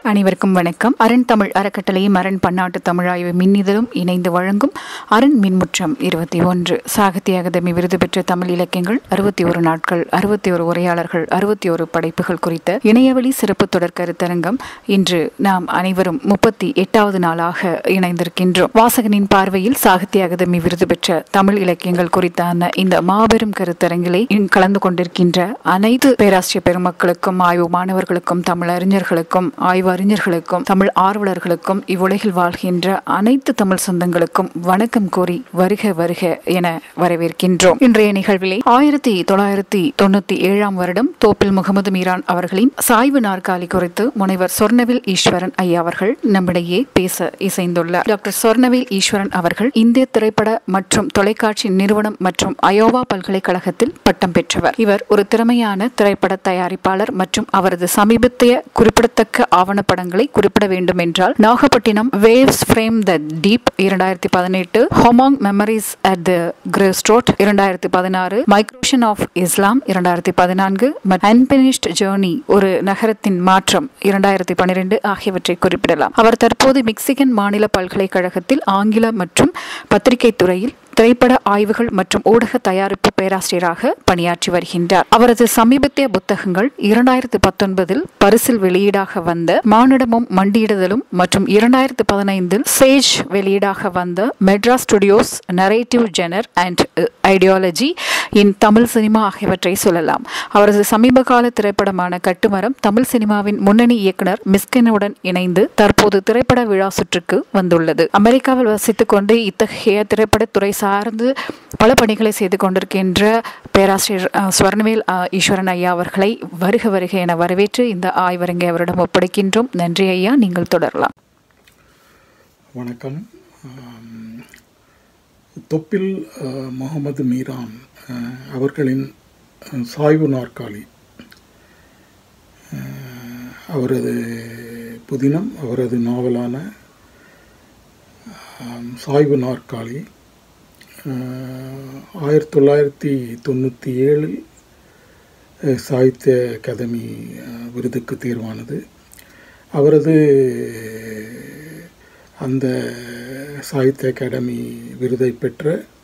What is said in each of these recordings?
அனைவருக்கும் வணக்கம் அரண் தமிழ் அறக்கட்டளையும் அரண் பன்னாட்டு தமிழாய்வு மின்னிதழும் இணைந்து வழங்கும் அரண் மின்முற்றம் இருபத்தி ஒன்று சாகித்ய அகாதமி விருது பெற்ற தமிழ் இலக்கியங்கள் அறுபத்தி ஒரு நாட்கள் அறுபத்தி ஒரு உரையாளர்கள் அறுபத்தி ஒரு படைப்புகள் குறித்த இணையவழி சிறப்பு தொடர் கருத்தரங்கம் இன்று நாம் அனைவரும் முப்பத்தி எட்டாவது நாளாக இணைந்திருக்கின்றோம் வாசகனின் பார்வையில் சாகித்ய அகாதமி விருது பெற்ற தமிழ் இலக்கியங்கள் குறித்தான இந்த மாபெரும் கருத்தரங்கிலே இங்கு கலந்து கொண்டிருக்கின்ற அனைத்து பேராசிரியர் பெருமக்களுக்கும் ஆய்வு மாணவர்களுக்கும் தமிழ் அறிஞர்களுக்கும் ஆய்வு அறிஞர்களுக்கும் தமிழ் ஆர்வலர்களுக்கும் இவ்வுலகில் வாழ்கின்ற அனைத்து தமிழ் சொந்தங்களுக்கும் வணக்கம் கூறி வருக வருக என வரவேற்கின்றோம் இன்றைய நிகழ்விலே ஆயிரத்தி தொள்ளாயிரத்தி தொண்ணூத்தி ஏழாம் வருடம் தோப்பில் முகமது மீரான் அவர்களின் சாய்வு நாற்காலி குறித்து முனைவர் சொர்ணவில் ஈஸ்வரன் ஐயா அவர்கள் நம்மிடையே பேச இசைந்துள்ளார் டாக்டர் சொர்ணவில் ஈஸ்வரன் அவர்கள் இந்திய திரைப்பட மற்றும் தொலைக்காட்சி நிறுவனம் மற்றும் அயோவா பல்கலைக்கழகத்தில் பட்டம் பெற்றவர் இவர் ஒரு திறமையான திரைப்பட தயாரிப்பாளர் மற்றும் அவரது சமீபத்திய குறிப்பிடத்தக்க ஆவணப்படங்களை குறிப்பிட வேண்டும் என்றால் Nagapattinam waves from the deep இரண்டாயிரத்தி பதினெட்டு ஹொமாங் மெமரிஸ் அட் த கிரேஸ்ட்ரோட் இரண்டாயிரத்தி பதினாறு மைக்ரோஷன் ஆஃப் இஸ்லாம் இரண்டாயிரத்தி பதினான்கு அன்பினிஷ்ட் ஜேர்னி ஒரு நகரத்தின் மாற்றம் இரண்டாயிரத்தி பன்னிரெண்டு ஆகியவற்றை குறிப்பிடலாம் அவர் தற்போது மெக்சிகன் மாநில பல்கலைக்கழகத்தில் ஆங்கில மற்றும் பத்திரிகை துறையில் திரைப்பட ஆய்வுகள் மற்றும் ஊடக தயாரிப்பு பேராசிரியராக பணியாற்றி வருகின்றார் அவரது சமீபத்திய புத்தகங்கள் இரண்டாயிரத்து பத்தொன்பதில் பரிசில் வெளியீடாக வந்த மானிடமும் மண்டியிடுதலும் மற்றும் இரண்டாயிரத்து பதினைந்தில் சேஜ் வெளியீடாக வந்த Madras studios narrative genre and ideology in Tamil cinema ஆகியவற்றை சொல்லலாம் அவரது சமீப கால திரைப்படமான கட்டுமரம் தமிழ் சினிமாவின் முன்னணி இயக்குனர் மிஸ்கினுடன் இணைந்து தற்போது திரைப்பட விழா சுற்றுக்கு வந்துள்ளது அமெரிக்காவில் வசித்துக் கொண்டு இத்தகைய திரைப்படத்துறை சார்ந்து பல பணிகளை செய்து கொண்டிருக்கின்ற பேராசிரியர் ஸ்வர்ணவேல் ஈஸ்வரன் ஐயா அவர்களை வருக வருக என வரவேற்று இந்த ஆய்வரங்கை அவரிடம் ஒப்படைக்கின்றோம் நன்றி ஐயா நீங்கள் தொடரலாம் வணக்கம் தொப்பில் முகமது மீரான் அவர்களின் சாய்வு நாற்காலி அவரது புதினம் அவரது நாவலான சாய்வு நாற்காலி ஆயிரத்தி தொள்ளாயிரத்தி தொண்ணூற்றி ஏழில் சாகித்ய அகாதமி விருதுக்கு தேர்வானது அவரது அந்த சாகித்ய அகாடமி விருதை பெற்ற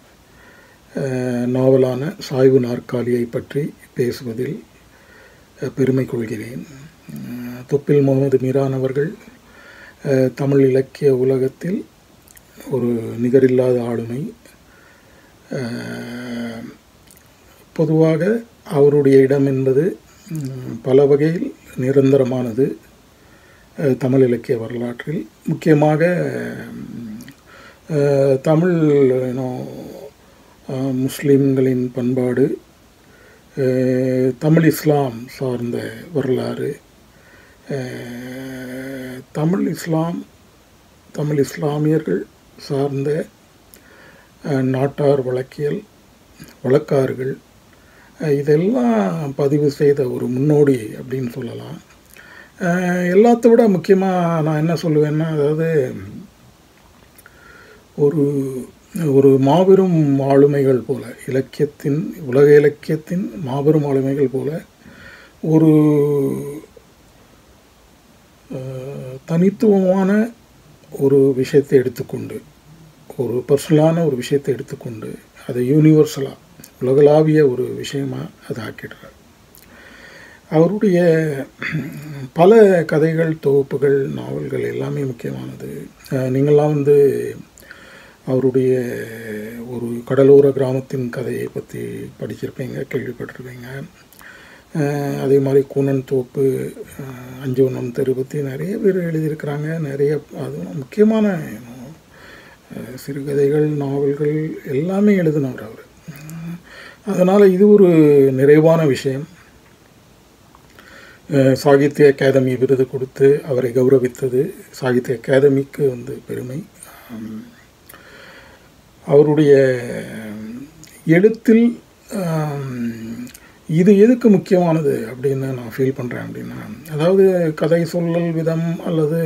நாவலான சாய்வு நாற்காலியை பற்றி பேசுவதில் பெருமை கொள்கிறேன் தொப்பில் முகமது மீரான் அவர்கள் தமிழ் இலக்கிய உலகத்தில் ஒரு நிகரில்லாத ஆளுமை பொதுவாக அவருடைய இடம் என்பது பல வகையில் நிரந்தரமானது தமிழ் இலக்கிய வரலாற்றில் முக்கியமாக தமிழ் முஸ்லீம்களின் பண்பாடு தமிழ் இஸ்லாம் சார்ந்த வரலாறு தமிழ் இஸ்லாம் தமிழ் இஸ்லாமியர்கள் சார்ந்த நாட்டார் வழக்கியல் வழக்காறுகள் இதெல்லாம் பதிவு செய்த ஒரு முன்னோடி அப்படின்னு சொல்லலாம் எல்லாத்த விட முக்கியமாக நான் என்ன சொல்லுவேன்னா அதாவது ஒரு ஒரு மாபெரும் ஆளுமைகள் போல இலக்கியத்தின் உலக இலக்கியத்தின் மாபெரும் ஆளுமைகள் போல ஒரு தனித்துவமான ஒரு விஷயத்தை எடுத்துக்கொண்டு ஒரு பர்சனலான ஒரு விஷயத்தை எடுத்துக்கொண்டு அதை யூனிவர்சலாக உலகளாவிய ஒரு விஷயமாக அதை ஆக்கிடுறார் அவருடைய பல கதைகள் தொகுப்புகள் நாவல்கள் எல்லாமே முக்கியமானது நீங்கள்லாம் வந்து அவருடைய ஒரு கடலோர கிராமத்தின் கதையை பற்றி படிச்சிருப்பீங்க கேள்விப்பட்டிருப்பீங்க அதே மாதிரி கூனன் தோப்பு அஞ்சோனம் தெரு பற்றி நிறைய பேர் எழுதியிருக்கிறாங்க நிறைய அது முக்கியமான சிறுகதைகள் நாவல்கள் எல்லாமே எழுதினவர் அவர் அதனால் இது ஒரு நிறைவான விஷயம் சாகித்ய அகாதமி விருது கொடுத்து அவரை கௌரவித்தது சாகித்ய அகாதமிக்கு வந்து பெருமை அவருடைய எழுத்தில் இது எதுக்கு முக்கியமானது அப்படின்னு நான் ஃபீல் பண்ணுறேன் அப்படின்னா அதாவது கதை சொல்லல் விதம் அல்லது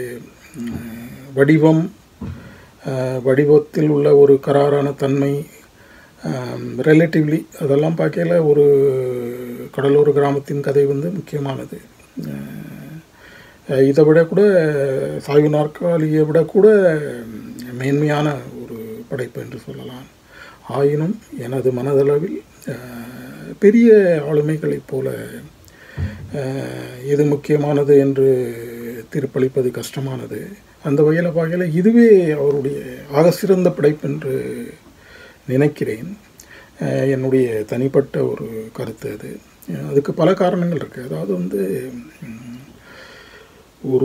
வடிவம் வடிவத்தில் உள்ள ஒரு கராரான தன்மை ரிலேட்டிவ்லி அதெல்லாம் பார்க்கல ஒரு கடலோர கிராமத்தின் கதை வந்து முக்கியமானது அஹ் இதை விட கூட சாய்வு நாற்காலியை விட கூட மேன்மையான ஒரு படைப்பு என்று சொல்லலாம் ஆயினும் எனது மனதளவில் அஹ், பெரிய ஆளுமைகளைப் போல அஹ், எது முக்கியமானது என்று தீர்ப்பளிப்பது கஷ்டமானது அந்த வகையில் பார்க்கல இதுவே அவருடைய ஆகச்சிறந்த படைப்பு என்று நினைக்கிறேன் அஹ், என்னுடைய தனிப்பட்ட ஒரு கருத்து அது அஹ், அதுக்கு பல காரணங்கள் இருக்குது அதாவது வந்து ம், ஒரு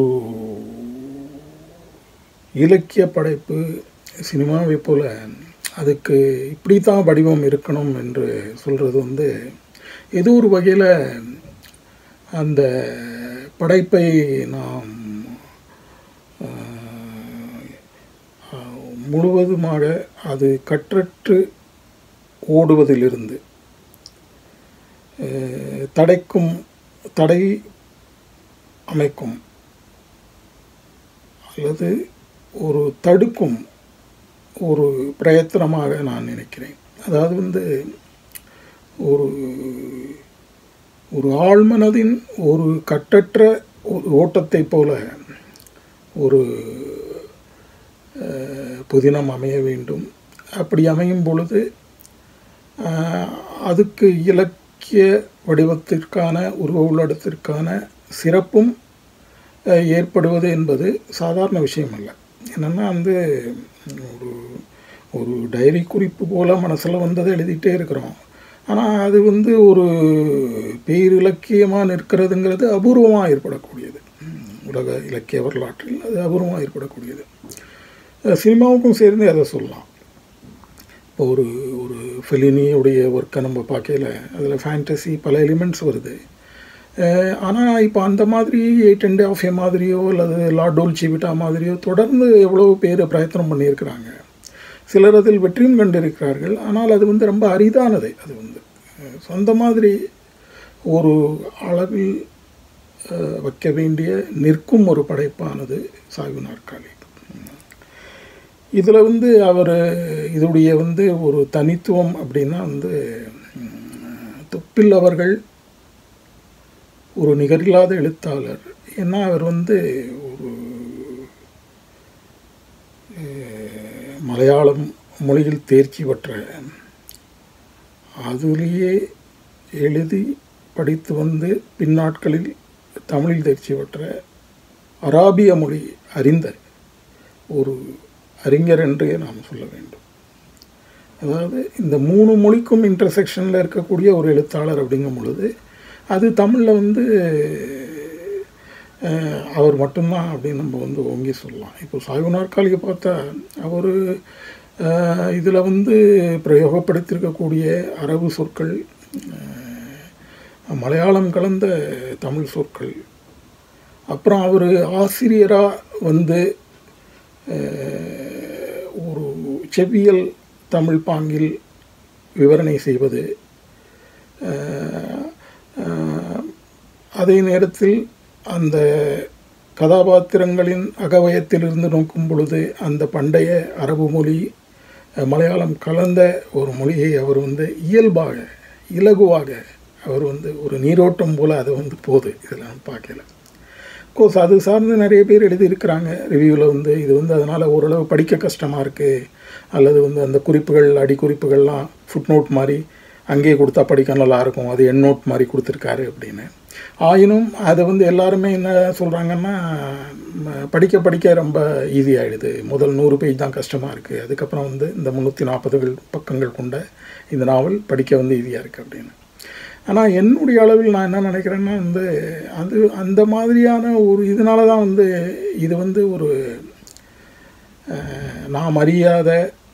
இலக்கிய படைப்பு சினிமாவை போல அதுக்கு இப்படி தான் வடிவம் இருக்கணும் என்று சொல்கிறது வந்து ஏதோ ஒரு வகையில் அந்த படைப்பை நாம் ஆஹ், ஆஹ், முழுவதுமாக அது கற்றற்று ஓடுவதிலிருந்து ஆஹ், தடைக்கும் தடை அமைக்கும் அல்லது ஒரு தடுக்கும் ஒரு பிரயத்தனமாக நான் நினைக்கிறேன் அதாவது வந்து ஒரு ஒரு ஆழ்மனதின் ஒரு கட்டற்ற ஒரு ஓட்டத்தை போல ஒரு அஹ், புதினம் அமைய வேண்டும் அப்படி அமையும் பொழுது அஹ், அதுக்கு இலக்கிய வடிவத்திற்கான உருவ உள்ளடத்திற்கான சிறப்பும் அஹ், ஏற்படுவது என்பது சாதாரண விஷயம் அல்ல என்னென்னா வந்து ஒரு ஒரு டைரி குறிப்பு போல் மனசில் வந்ததை எழுதிட்டே இருக்கிறோம் ஆனால் அது வந்து ஒரு பேர் இலக்கியமாக நிற்கிறதுங்கிறது அபூர்வமாக ஏற்படக்கூடியது உம், உலக இலக்கிய வரலாற்றில் அது அபூர்வமாக ஏற்படக்கூடியது அஹ், சினிமாவுக்கும் சேர்ந்து அதை சொல்லலாம் இப்போ ஒரு ஒரு ஃபெலினியுடைய ஒர்க்கை நம்ம பார்க்கல அதில் ஃபேண்டசி பல எலிமெண்ட்ஸ் வருது ஆனால் இப்போ அந்த மாதிரி எயிட் அண்ட் ஆஃப் ஏ மாதிரியோ அல்லது லா டோல்ச்சி விட்டா மாதிரியோ தொடர்ந்து எவ்வளோ பேர் பிரயத்தனம் பண்ணியிருக்கிறாங்க சிலர் அதில் வெற்றியும் கண்டிருக்கிறார்கள் ஆனால் அது வந்து ரொம்ப அரிதானது அது வந்து அஹ், சொந்த மாதிரி ஒரு அளவில் அஹ், வைக்க வேண்டிய நிற்கும் ஒரு படைப்பானது சாய்வு நாற்காலி இதில் வந்து அவர் இதோடைய வந்து ஒரு தனித்துவம் அப்படின்னா வந்து உம், தொப்பில் அவர்கள் ஒரு நிகரில்லாத எழுத்தாளர் ஏன்னா அவர் வந்து ஒரு அஹ், மலையாளம் மொழியில் தேர்ச்சி பெற்ற அதிலேயே எழுதி படித்து வந்து பின்னாட்களில் தமிழில் தேர்ச்சி பெற்ற அராபிய மொழி அறிந்த ஒரு அறிஞர் என்றே நாம் சொல்ல வேண்டும் அதாவது இந்த மூணு மொழிக்கும் இன்டர்செக்ஷனில் இருக்கக்கூடிய ஒரு எழுத்தாளர் அப்படிங்கும் பொழுது அது தமிழில் வந்து அஹ், அவர் மட்டும்தான் அப்படின்னு நம்ம வந்து ஓங்கி சொல்லலாம் இப்போ சாய்வு நாற்காலியை பார்த்தா அவர் இதில் வந்து பிரயோகப்படுத்தியிருக்கக்கூடிய அரபு சொற்கள் அஹ், மலையாளம் கலந்த தமிழ் சொற்கள் அப்புறம் அவர் ஆசிரியராக வந்து அஹ், ஒரு செவ்வியல் தமிழ் பாங்கில் விவரணை செய்வது அஹ், அஹ், அதே நேரத்தில் அந்த கதாபாத்திரங்களின் அகவயத்திலிருந்து நோக்கும் பொழுது அந்த பண்டைய அரபு மொழி அஹ், மலையாளம் கலந்த ஒரு மொழியை அவர் வந்து இயல்பாக இலகுவாக அவர் வந்து ஒரு நீரோட்டம் போல் அது வந்து போகுது இதில் நான் பார்க்கல கோர்ஸ் அது சார்ந்து நிறைய பேர் எழுதியிருக்கிறாங்க ரிவ்யூவில் வந்து இது வந்து அதனால் ஓரளவு படிக்க கஷ்டமாக இருக்குது அல்லது வந்து அந்த குறிப்புகள் அடிக்குறிப்புகள்லாம் ஃபுட் நோட் மாதிரி அங்கேயே கொடுத்தா படிக்க நல்லா இருக்கும் அது எண் நோட் மாதிரி கொடுத்துருக்காரு அப்படின்னு ஆயினும் அதை வந்து எல்லாருமே என்ன சொல்கிறாங்கன்னா ம, படிக்க படிக்க ரொம்ப ஈஸி ஆகிடுது முதல் நூறு பேஜ் தான் கஷ்டமாக இருக்குது அதுக்கப்புறம் வந்து இந்த முந்நூற்றி நாற்பதுகள் பக்கங்கள் கொண்ட இந்த நாவல் படிக்க வந்து ஈஸியாக இருக்குது அப்படின்னு ஆனால் என்னுடைய அளவில் நான் என்ன நினைக்கிறேன்னா வந்து அது அந்த மாதிரியான ஒரு இதனால தான் வந்து இது வந்து ஒரு அஹ், நாம் அறியாத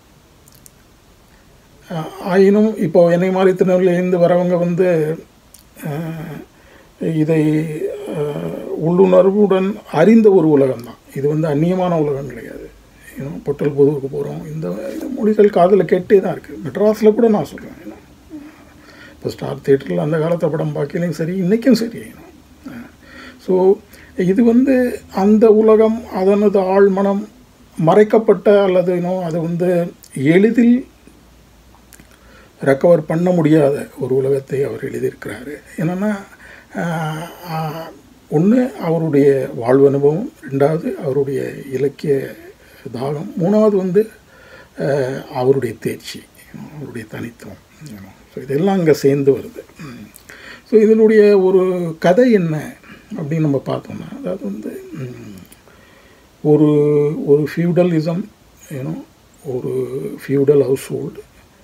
அஹ், ஆயினும் இப்போ என்னை மாதிரி திருநெல்வேலியிலேருந்து வரவங்க வந்து அஹ், இதை அஹ், உள்ளுணர்வுடன் அறிந்த ஒரு உலகம் தான் இது வந்து அந்நியமான உலகம் கிடையாது ஏன்னா பொட்டல் பொதுவுக்கு போகிறோம் இந்த இந்த மொழிகள் காதில் கேட்டே தான் இருக்குது மெட்ராஸில் கூட நான் சொல்கிறேன் ஏன்னா இப்போ ஸ்டார் தியேட்டரில் அந்த காலத்தை படம் பார்க்கலையும் சரி இன்றைக்கும் சரி ஸோ இது வந்து அந்த உலகம் அதனது ஆழ்மனம் மறைக்கப்பட்ட அல்லது இன்னும் அது வந்து எளிதில் ரெக்கவர் பண்ண முடியாத ஒரு உலகத்தை அவர் எழுதியிருக்கிறாரு என்னென்னா ஒன்று அவருடைய வாழ்வு அனுபவம் ரெண்டாவது அவருடைய இலக்கிய தாகம் மூணாவது வந்து அஹ், அவருடைய தேர்ச்சி அவருடைய தனித்துவம் ஸோ இதெல்லாம் அங்கே சேர்ந்து வருது ஸோ இதனுடைய ஒரு கதை என்ன அப்படின்னு நம்ம பார்த்தோம்னா அதாவது வந்து ம், ஒரு ஒரு ஃபியூடலிசம் ஏன்னோ ஒரு ஃபியூடல் ஹவுஸ் ஹோல்டு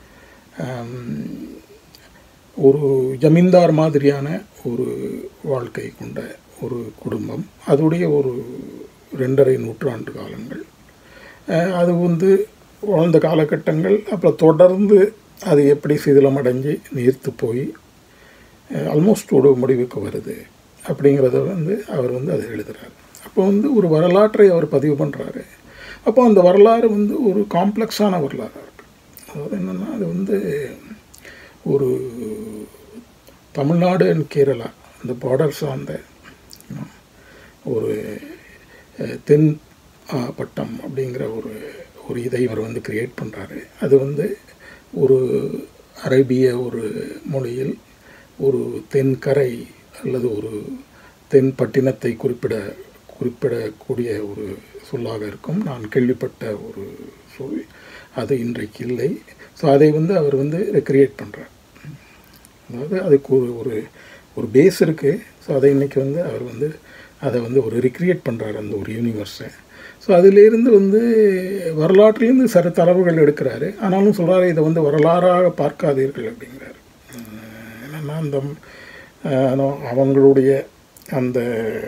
ஒரு ஜமீன்தார் மாதிரியான ஒரு வாழ்க்கை கொண்ட ஒரு குடும்பம் அதோடைய ஒரு ரெண்டரை நூற்றாண்டு காலங்கள் அஹ் அது வந்து வாழ்ந்த காலகட்டங்கள் அப்புறம் தொடர்ந்து அது எப்படி சிதிலமடைஞ்சு நீர்த்து போய் ஆல்மோஸ்ட் ஒரு முடிவுக்கு வருது அப்படிங்கிறத வந்து அவர் வந்து அதை எழுதுறாரு அப்போ வந்து ஒரு வரலாற்றை அவர் பதிவு பண்ணுறாரு அப்போ அந்த வரலாறு வந்து ஒரு காம்ப்ளெக்ஸான வரலாறாக இருக்கு அதாவது என்னென்னா அது வந்து ஒரு தமிழ்நாடு அண்ட் கேரளா அந்த பார்டர் சார்ந்த you know, ஒரு அஹ், தென் அஹ், பட்டம் அப்படிங்கிற ஒரு ஒரு இதை இவர் வந்து கிரியேட் பண்ணுறாரு அது வந்து ஒரு அரேபிய ஒரு மொழியில் ஒரு தென்கரை அல்லது ஒரு தென் பட்டினத்தை குறிப்பிட குறிப்பிடக்கூடிய ஒரு சொல்லாக இருக்கும் நான் கேள்விப்பட்ட ஒரு சொல் அது இன்றைக்கு இல்லை ஸோ அதை வந்து அவர் வந்து ரெக்ரியேட் பண்ணுறார் அதாவது அதுக்கு ஒரு ஒரு ஒரு பேஸ் இருக்குது ஸோ அதை இன்றைக்கி வந்து அவர் வந்து அதை வந்து ஒரு ரிக்ரியேட் பண்ணுறாரு அந்த ஒரு யூனிவர்ஸை ஸோ அதிலிருந்து வந்து வரலாற்றிலேருந்து சில தரவுகள் எடுக்கிறாரு ஆனாலும் சொல்கிறாரு இதை வந்து வரலாறாக பார்க்காதீர்கள் அப்படிங்கிறாரு அஹ் என்னன்னா அந்த அஹ், நோ- அவங்களுடைய அந்த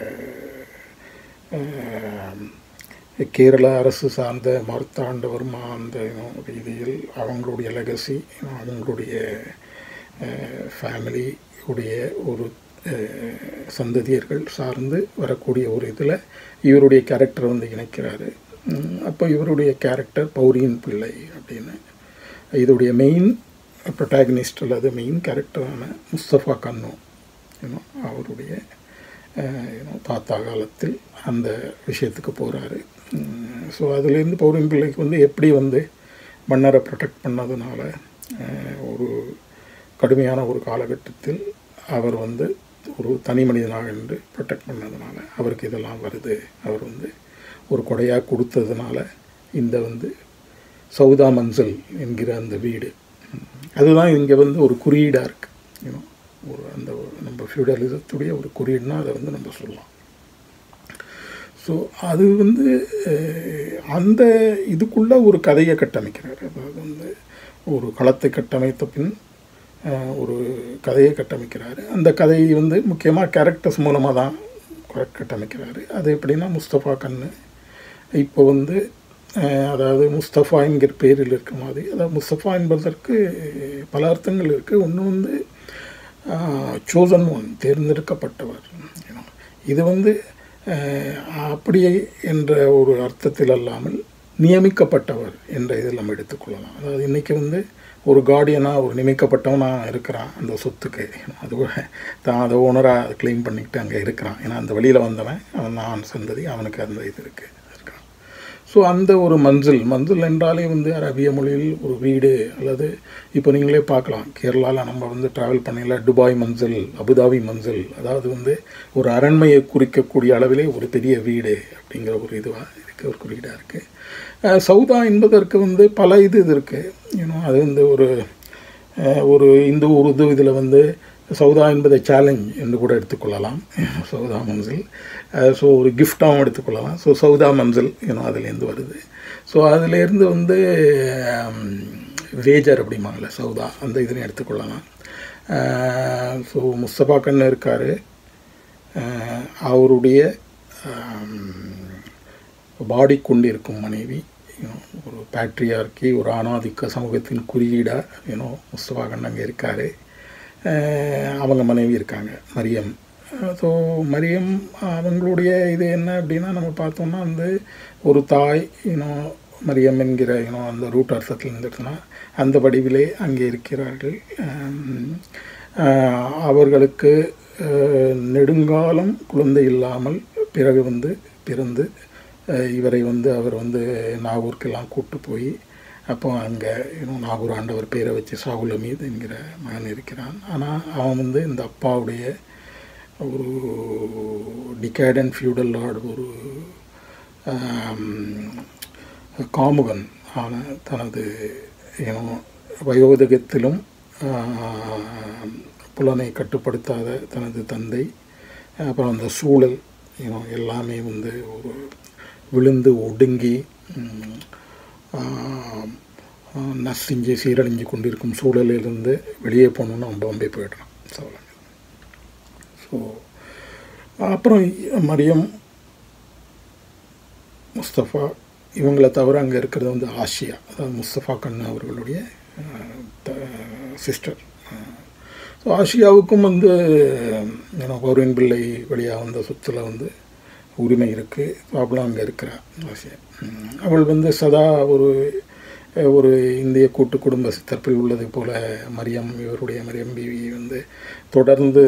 அஹ், கேரள அரசு சார்ந்த மார்த்தாண்டவர்மா அந்த you know, ரீதியில் அவங்களுடைய லெகசி அவங்களுடைய ஃபேமிலி உடைய ஒரு அஹ், சந்ததியர்கள் சார்ந்து வரக்கூடிய ஒரு இதில் இவருடைய கேரக்டர் வந்து இணைக்கிறாரு உம், அப்போ இவருடைய கேரக்டர் பௌரியின் பிள்ளை அப்படின்னு இதோடைய மெயின் ப்ரொட்டாகனிஸ்ட் அல்லது மெயின் கேரக்டரான முஸ்தபா கன்னு யூனோ அவருடைய யூனோ தாத்தா காலத்தில் அந்த விஷயத்துக்கு போகிறாரு ஸோ அதுலேருந்து பௌரின் பிள்ளைக்கு வந்து எப்படி வந்து மன்னரை ப்ரொடெக்ட் பண்ணதுனால அஹ், ஒரு கடுமையான ஒரு காலகட்டத்தில் அவர் வந்து ஒரு தனி மனிதனாக நின்று ப்ரொடெக்ட் பண்ணதுனால அவருக்கு இதெல்லாம் வருது அவர் வந்து ஒரு கொடையாக கொடுத்ததுனால இந்த வந்து சௌதா மன்சல் என்கிற அந்த வீடு அதுதான் இங்கே வந்து ஒரு குறியீடாக இருக்குது யூனோ ஒரு அந்த ஒரு நம்ம ஃபியூடலிசத்துடைய ஒரு குறியீடுனா அதை வந்து நம்ம சொல்லலாம் ஸோ அது வந்து அஹ், அந்த இதுக்குள்ள ஒரு கதையை கட்டமைக்கிறார் அதாவது வந்து ஒரு களத்தை கட்டமைத்த பின் அஹ், ஒரு கதையை கட்டமைக்கிறாரு அந்த கதையை வந்து முக்கியமாக கேரக்டர்ஸ் மூலமாக தான் க- கட்டமைக்கிறாரு அது எப்படின்னா முஸ்தபா கண்ணு இப்போ வந்து அஹ், அதாவது முஸ்தபா என்கிற பேரில் இருக்க மாதிரி அதாவது முஸ்தபா என்பதற்கு பல அர்த்தங்கள் இருக்குது ஒன்று வந்து சோசன் ஒன் தேர்ந்தெடுக்கப்பட்டவர் you know. இது வந்து அஹ், அப்படியே என்ற ஒரு அர்த்தத்தில் அல்லாமல் நியமிக்கப்பட்டவர் என்ற இதில் நம்ம எடுத்துக்கொள்ளலாம் அதாவது இன்றைக்கி வந்து ஒரு கார்டியனாக ஒரு நியமிக்கப்பட்டவனாக இருக்கிறான் அந்த சொத்துக்கு அது கூட தான் அதை ஓனராக க்ளைம் பண்ணிக்கிட்டு அங்கே இருக்கிறான் ஏன்னா அந்த வழியில் வந்தவன் அவன் நான் சந்ததி அவனுக்கு அந்த இது இருக்குது இருக்கான் ஸோ அந்த ஒரு மஞ்சள் மஞ்சள் என்றாலே வந்து அரபிய மொழியில் ஒரு வீடு அல்லது இப்போ நீங்களே பார்க்கலாம் கேரளாவில் நம்ம வந்து ட்ராவல் பண்ணல துபாய் மஞ்சள் அபுதாபி மஞ்சள் அதாவது வந்து ஒரு அரண்மையை குறிக்கக்கூடிய அளவிலே ஒரு பெரிய வீடு அப்படிங்கிற ஒரு இதுவாக இருக்குது ஒரு குறியீடாக இருக்குது சௌதா என்பதற்கு வந்து பல இது இது இருக்குது யூனோ அது வந்து ஒரு அஹ், ஒரு இந்து உருது இதில் வந்து சௌதா என்பதை சேலஞ்ச் என்று கூட எடுத்துக்கொள்ளலாம் சௌதா மஞ்சள் ஸோ ஒரு கிஃப்டாகவும் எடுத்துக்கொள்ளலாம் ஸோ சௌதா மஞ்சள் ஏன்னோ அதுலேருந்து வருது ஸோ அதுலேருந்து வந்து ஹம், வேஜர் அப்படிம்பாங்கள்ல சௌதா அந்த இதுலையும் எடுத்துக்கொள்ளலாம் ஸோ முஸ்தபா கண்ணு இருக்கார் அவருடைய பாடி கொண்டிருக்கும் மனைவி you know, ஒரு பேட்ரியார்க்கி ஒரு ஆணாதிக்க சமூகத்தின் குறியீடாக யூனோ முஸ்தபா கண்ணன் அங்கே இருக்கார் அவங்க மனைவி இருக்காங்க மரியம் ஸோ மரியம் அவங்களுடைய இது என்ன அப்படின்னா நம்ம பார்த்தோம்னா வந்து ஒரு தாய் இன்னும் மரியம் என்கிற இன்னும் அந்த ரூட் அர்த்தத்தில் இருந்துச்சுன்னா அந்த வடிவிலே அங்கே இருக்கிறார்கள் ஆம், ஆஹ், அவர்களுக்கு ஆஹ், நெடுங்காலம் குழந்தை இல்லாமல் பிறகு வந்து பிறந்து ஆஹ், இவரை வந்து அவர் வந்து நாகூருக்கெல்லாம் கூட்டு போய் அப்போ அங்கே இன்னும் நாகூர் ஆண்டவர் பேரை வச்சு சாகுல் அமீத் என்கிற மகன் இருக்கிறான் ஆனால் அவன் வந்து இந்த அப்பாவுடைய ஒரு டிகேடன் ஃபியூடல் லார்டு ஒரு காமுகன் ஆன தனது ஏனோ வயோதிகத்திலும் புலனை கட்டுப்படுத்தாத தனது தந்தை அப்புறம் அந்த சூழல் ஏனோ எல்லாமே வந்து ஒரு விழுந்து ஒடுங்கி நசிஞ்சு சீரழிஞ்சு கொண்டிருக்கும் சூழலிலிருந்து வெளியே போகணுன்னு அவன் பாம்பே போயிடுறான் சோழன் ஸோ அப்புறம் மரியம் முஸ்தஃபா இவங்களை தவிர அங்கே இருக்கிறது வந்து ஆசியா அதாவது முஸ்தஃபா கண்ணு அவர்களுடைய சிஸ்டர் ஸோ ஆசியாவுக்கும் வந்து ஏன்னா பௌரின் பிள்ளை வழியாக வந்த சொத்தில் வந்து உரிமை இருக்குது அவளும் அங்கே இருக்கிறாள் ஆசியா அவள் வந்து சதா ஒரு ஒரு இந்திய கூட்டு குடும்ப சித்தற்பில் உள்ளது போல மரியம் இவருடைய மரியம் பிவி வந்து தொடர்ந்து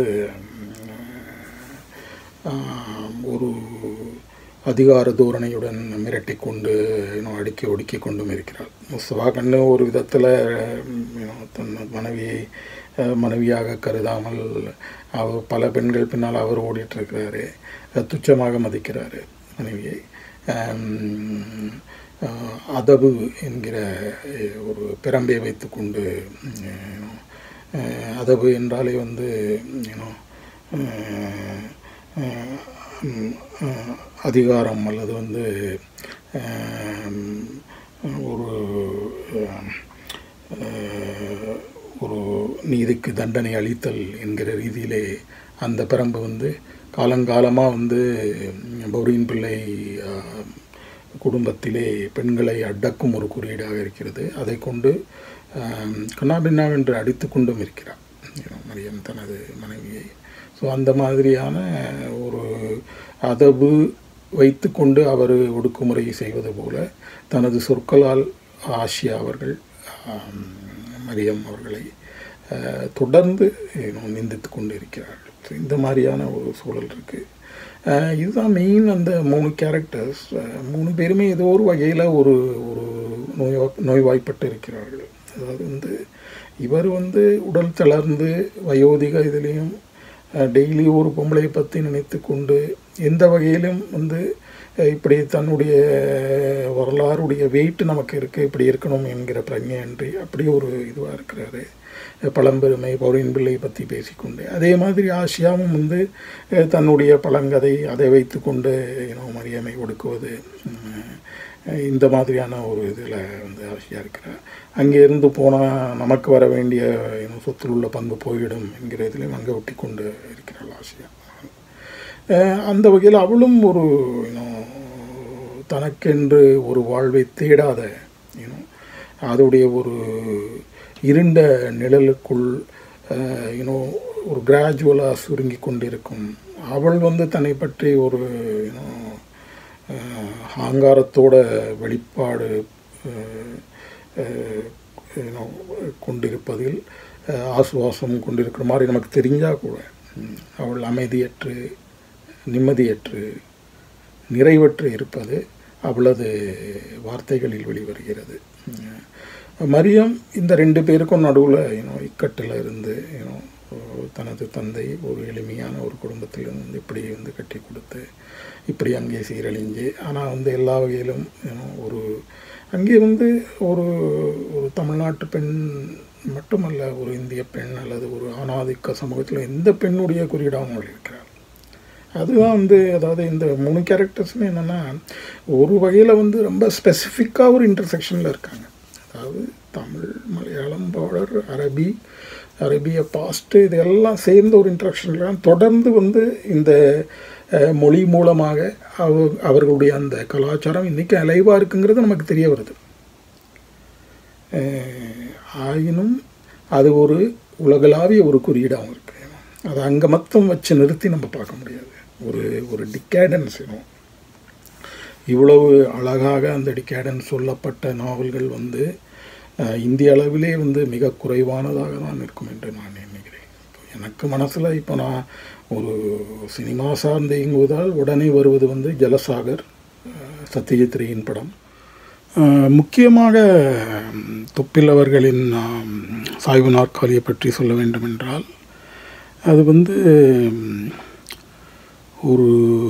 ஒரு அதிகார தோரணையுடன் மிரட்டி கொண்டு இன்னும் அடுக்கி ஒடுக்கி கொண்டும் இருக்கிறாள் முஸ்தபா கண்ணு ஒரு விதத்தில் தன் மனைவியை மனைவியாக கருதாமல் அவர் பல பெண்கள் பின்னால் அவர் ஓடிட்டுருக்கிறாரு துச்சமாக மதிக்கிறாரு மனைவியை அதபு என்கிற ஒரு பிரம்பை வைத்து கொண்டு அதபு என்றாலே வந்து ஏன்னோ அதிகாரம் அல்லது வந்து ஒரு ஒரு நீதிக்கு தண்டனை அளித்தல் என்கிற ரீதியிலே அந்த பிரம்பு வந்து காலங்காலமாக வந்து பௌரின் பிள்ளை குடும்பத்திலே பெண்களை அடக்கும் ஒரு குறியீடாக இருக்கிறது அதை கொண்டு கண்ணாபின்னா என்று அடித்து கொண்டும் இருக்கிறார் மரியம் தனது மனைவியை ஸோ அந்த மாதிரியான ஒரு அதபு வைத்து கொண்டு அவர் ஒடுக்குமுறை செய்வது போல தனது சொற்களால் ஆசியா அவர்கள் மரியம் அவர்களை தொடர்ந்து நிந்தித்து கொண்டு இருக்கிறார்கள் இந்த மாதிரியான ஒரு சூழல் இருக்குது இதுதான் மெயின் அந்த மூணு கேரக்டர்ஸ் மூணு பேருமே ஏதோ ஒரு வகையில் ஒரு ஒரு நோய் நோய்வாய்ப்பட்டு இருக்கிறார்கள் அதாவது வந்து இவர் வந்து உடல் தளர்ந்து வயோதிக இதுலேயும் டெய்லி ஒரு பொம்பளை பற்றி நினைத்து கொண்டு எந்த வகையிலும் வந்து இப்படி தன்னுடைய வரலாறுடைய வெயிட் நமக்கு இருக்குது இப்படி இருக்கணும் என்கிற பிரஜையன்றி அப்படி ஒரு இதுவாக இருக்கிறாரு பழம்பெருமை பௌரின் பிள்ளை பற்றி பேசிக்கொண்டு அதே மாதிரி ஆசியாவும் வந்து தன்னுடைய பழங்கதை அதை வைத்து கொண்டு இனோ மரியாமை ஒடுக்குவது இந்த மாதிரியான ஒரு இதில் வந்து ஆசியா இருக்கிறார் அங்கே இருந்து போனால் நமக்கு வர வேண்டிய இன்னும் சொத்தில் உள்ள பங்கு போய்விடும் என்கிற இதிலையும் அங்கே ஒட்டி கொண்டு இருக்கிறாள் ஆசியா அந்த வகையில் அவளும் ஒரு இன்னும் தனக்கென்று ஒரு வாழ்வை தேடாத இன்னும் அதோடைய ஒரு இருண்ட நிழலுக்குள் யூனோ ஒரு கிராஜுவலாக சுருங்கி கொண்டிருக்கும் அவள் வந்து தன்னை பற்றி ஒரு யூனோ ஆங்காரத்தோட வெளிப்பாடு கொண்டிருப்பதில் ஆசுவாசம் கொண்டிருக்கிற மாதிரி நமக்கு தெரிஞ்சால் கூட அவள் அமைதியற்று நிம்மதியற்று நிறைவற்று இருப்பது அவளது வார்த்தைகளில் வெளிவருகிறது மரியம் இந்த ரெண்டு பேருக்கும் நடுவில் ஏன்னோ இக்கட்டில் இருந்து ஏன்னோ தனது தந்தை ஒரு எளிமையான ஒரு குடும்பத்தில் இருந்து இப்படி வந்து கட்டி கொடுத்து இப்படி அங்கே சீரழிஞ்சு ஆனால் வந்து எல்லா வகையிலும் ஏன்னோ ஒரு அங்கே வந்து ஒரு ஒரு தமிழ்நாட்டு பெண் மட்டுமல்ல ஒரு இந்திய பெண் அல்லது ஒரு ஆணாதிக்க சமூகத்தில் எந்த பெண்ணுடைய குறியீடாகவும் அவள் இருக்கிறார் அதுதான் வந்து அதாவது இந்த மூணு கேரக்டர்ஸுமே என்னென்னா ஒரு வகையில் வந்து ரொம்ப ஸ்பெசிஃபிக்காக ஒரு இன்டர்செக்ஷனில் இருக்காங்க அதாவது தமிழ் மலையாளம் பாடர் அரபி அரபிய பாஸ்ட்டு இதெல்லாம் சேர்ந்த ஒரு இன்ட்ரக்ஷன்லாம் தொடர்ந்து வந்து இந்த மொழி மூலமாக அவ அவர்களுடைய அந்த கலாச்சாரம் இன்றைக்கி அலைவாக இருக்குங்கிறது நமக்கு தெரிய வருது ஆயினும் அது ஒரு உலகளாவிய ஒரு குறியீடாகவும் இருக்குது அதை அங்கே மட்டும் வச்சு நிறுத்தி நம்ம பார்க்க முடியாது ஒரு ஒரு டிக்கேடன்ஸ் வேணும் இவ்வளவு அழகாக அந்த டிக்கேடன்ஸ் சொல்லப்பட்ட நாவல்கள் வந்து இந்திய அளவிலே வந்து மிக குறைவானதாக தான் இருக்கும் என்று நான் நினைக்கிறேன் எனக்கு மனசில் இப்போ நான் ஒரு சினிமா சார்ந்து இயங்குவதால் உடனே வருவது வந்து ஜலசாகர் சத்யஜித்ரியின் படம் முக்கியமாக தொப்பில் அவர்களின் சாய்வு நாற்காலியை பற்றி சொல்ல வேண்டும் என்றால் அது வந்து ஒரு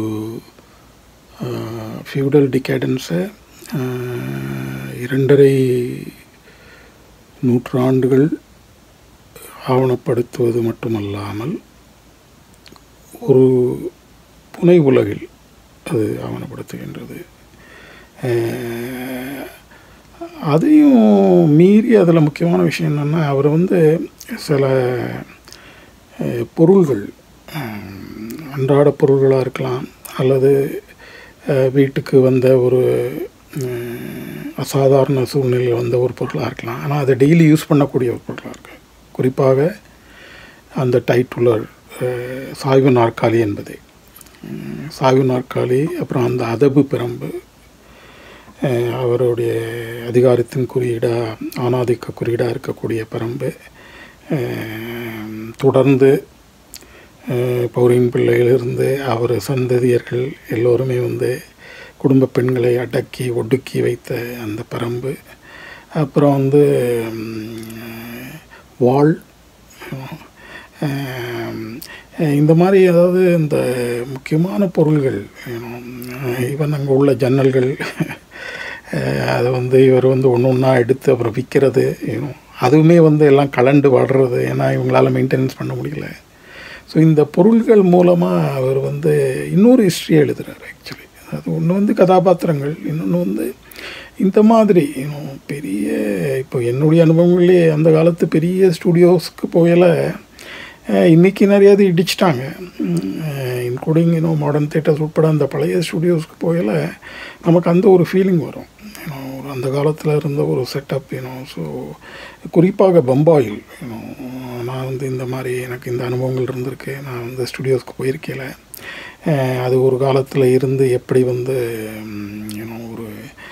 ஃபியூடல் டிகேடன்ஸை இரண்டரை நூற்றாண்டுகள் ஆவணப்படுத்துவது மட்டுமல்லாமல் ஒரு புனை உலகில் அது ஆவணப்படுத்துகின்றது அஹ், அதையும் மீறி அதில் முக்கியமான விஷயம் என்னென்னா அவர் வந்து சில அஹ், பொருள்கள் அஹ், அன்றாட பொருள்களாக இருக்கலாம் அல்லது அஹ், வீட்டுக்கு வந்த ஒரு அஹ், அசாதாரண சூழ்நிலையில் வந்த ஒரு பொருளாக இருக்கலாம் ஆனால் அதை டெய்லி யூஸ் பண்ணக்கூடிய ஒரு பொருளாக இருக்குது குறிப்பாக அந்த டைட்டுலர் அஹ், சாய்வு நாற்காலி என்பது உம், சாய்வு நாற்காலி அப்புறம் அந்த அதபு பிரம்பு அஹ், அவருடைய அதிகாரத்தின் குறியீடாக ஆணாதிக்க குறியீடாக இருக்கக்கூடிய பரம்பு அஹ், தொடர்ந்து அஹ், பௌரின் பிள்ளையிலிருந்து அவர் சந்ததியர்கள் எல்லோருமே வந்து குடும்ப பெண்களை அடக்கி ஒடுக்கி வைத்த அந்த பரம்பு அப்புறம் வந்து உம், வாள் அஹ், இந்த மாதிரி அதாவது இந்த முக்கியமான பொருள்கள் ஈவன் அங்கே உள்ள ஜன்னல்கள் அஹ், அதை வந்து இவர் வந்து ஒன்று ஒன்றா எடுத்து அப்புறம் விற்கிறது அதுவுமே வந்து எல்லாம் கலண்டு வளர்றது ஏன்னா இவங்களால மெயின்டெனன்ஸ் பண்ண முடியல ஸோ இந்த பொருள்கள் மூலமாக அவர் வந்து இன்னொரு ஹிஸ்ட்ரி எழுதுறாரு ஆக்சுவலி அது ஒன்று வந்து கதாபாத்திரங்கள் இன்னொன்று வந்து இந்த மாதிரி இன்னும் பெரிய இப்போ என்னுடைய அனுபவங்களே அந்த காலத்து பெரிய ஸ்டுடியோஸ்க்கு போகல அஹ், இன்னைக்கு நிறைய இது இடிச்சிட்டாங்க இன்க்ளூடிங் இன்னும் மாடர்ன் தேட்டர்ஸ் உட்பட அந்த பழைய ஸ்டுடியோஸ்க்கு போகல நமக்கு அந்த ஒரு ஃபீலிங் வரும் ஏன்னோ ஒரு அந்த காலத்தில் இருந்த ஒரு செட்டப் ஏன்னோ ஸோ குறிப்பாக பம்பாயில் ஏன்னோ நான் வந்து இந்த மாதிரி எனக்கு இந்த அனுபவங்கள் இருந்திருக்கு நான் வந்து ஸ்டுடியோஸ்க்கு போயிருக்கேல அஹ், அது ஒரு காலத்தில் இருந்து எப்படி வந்து ஏன்னோ ஒரு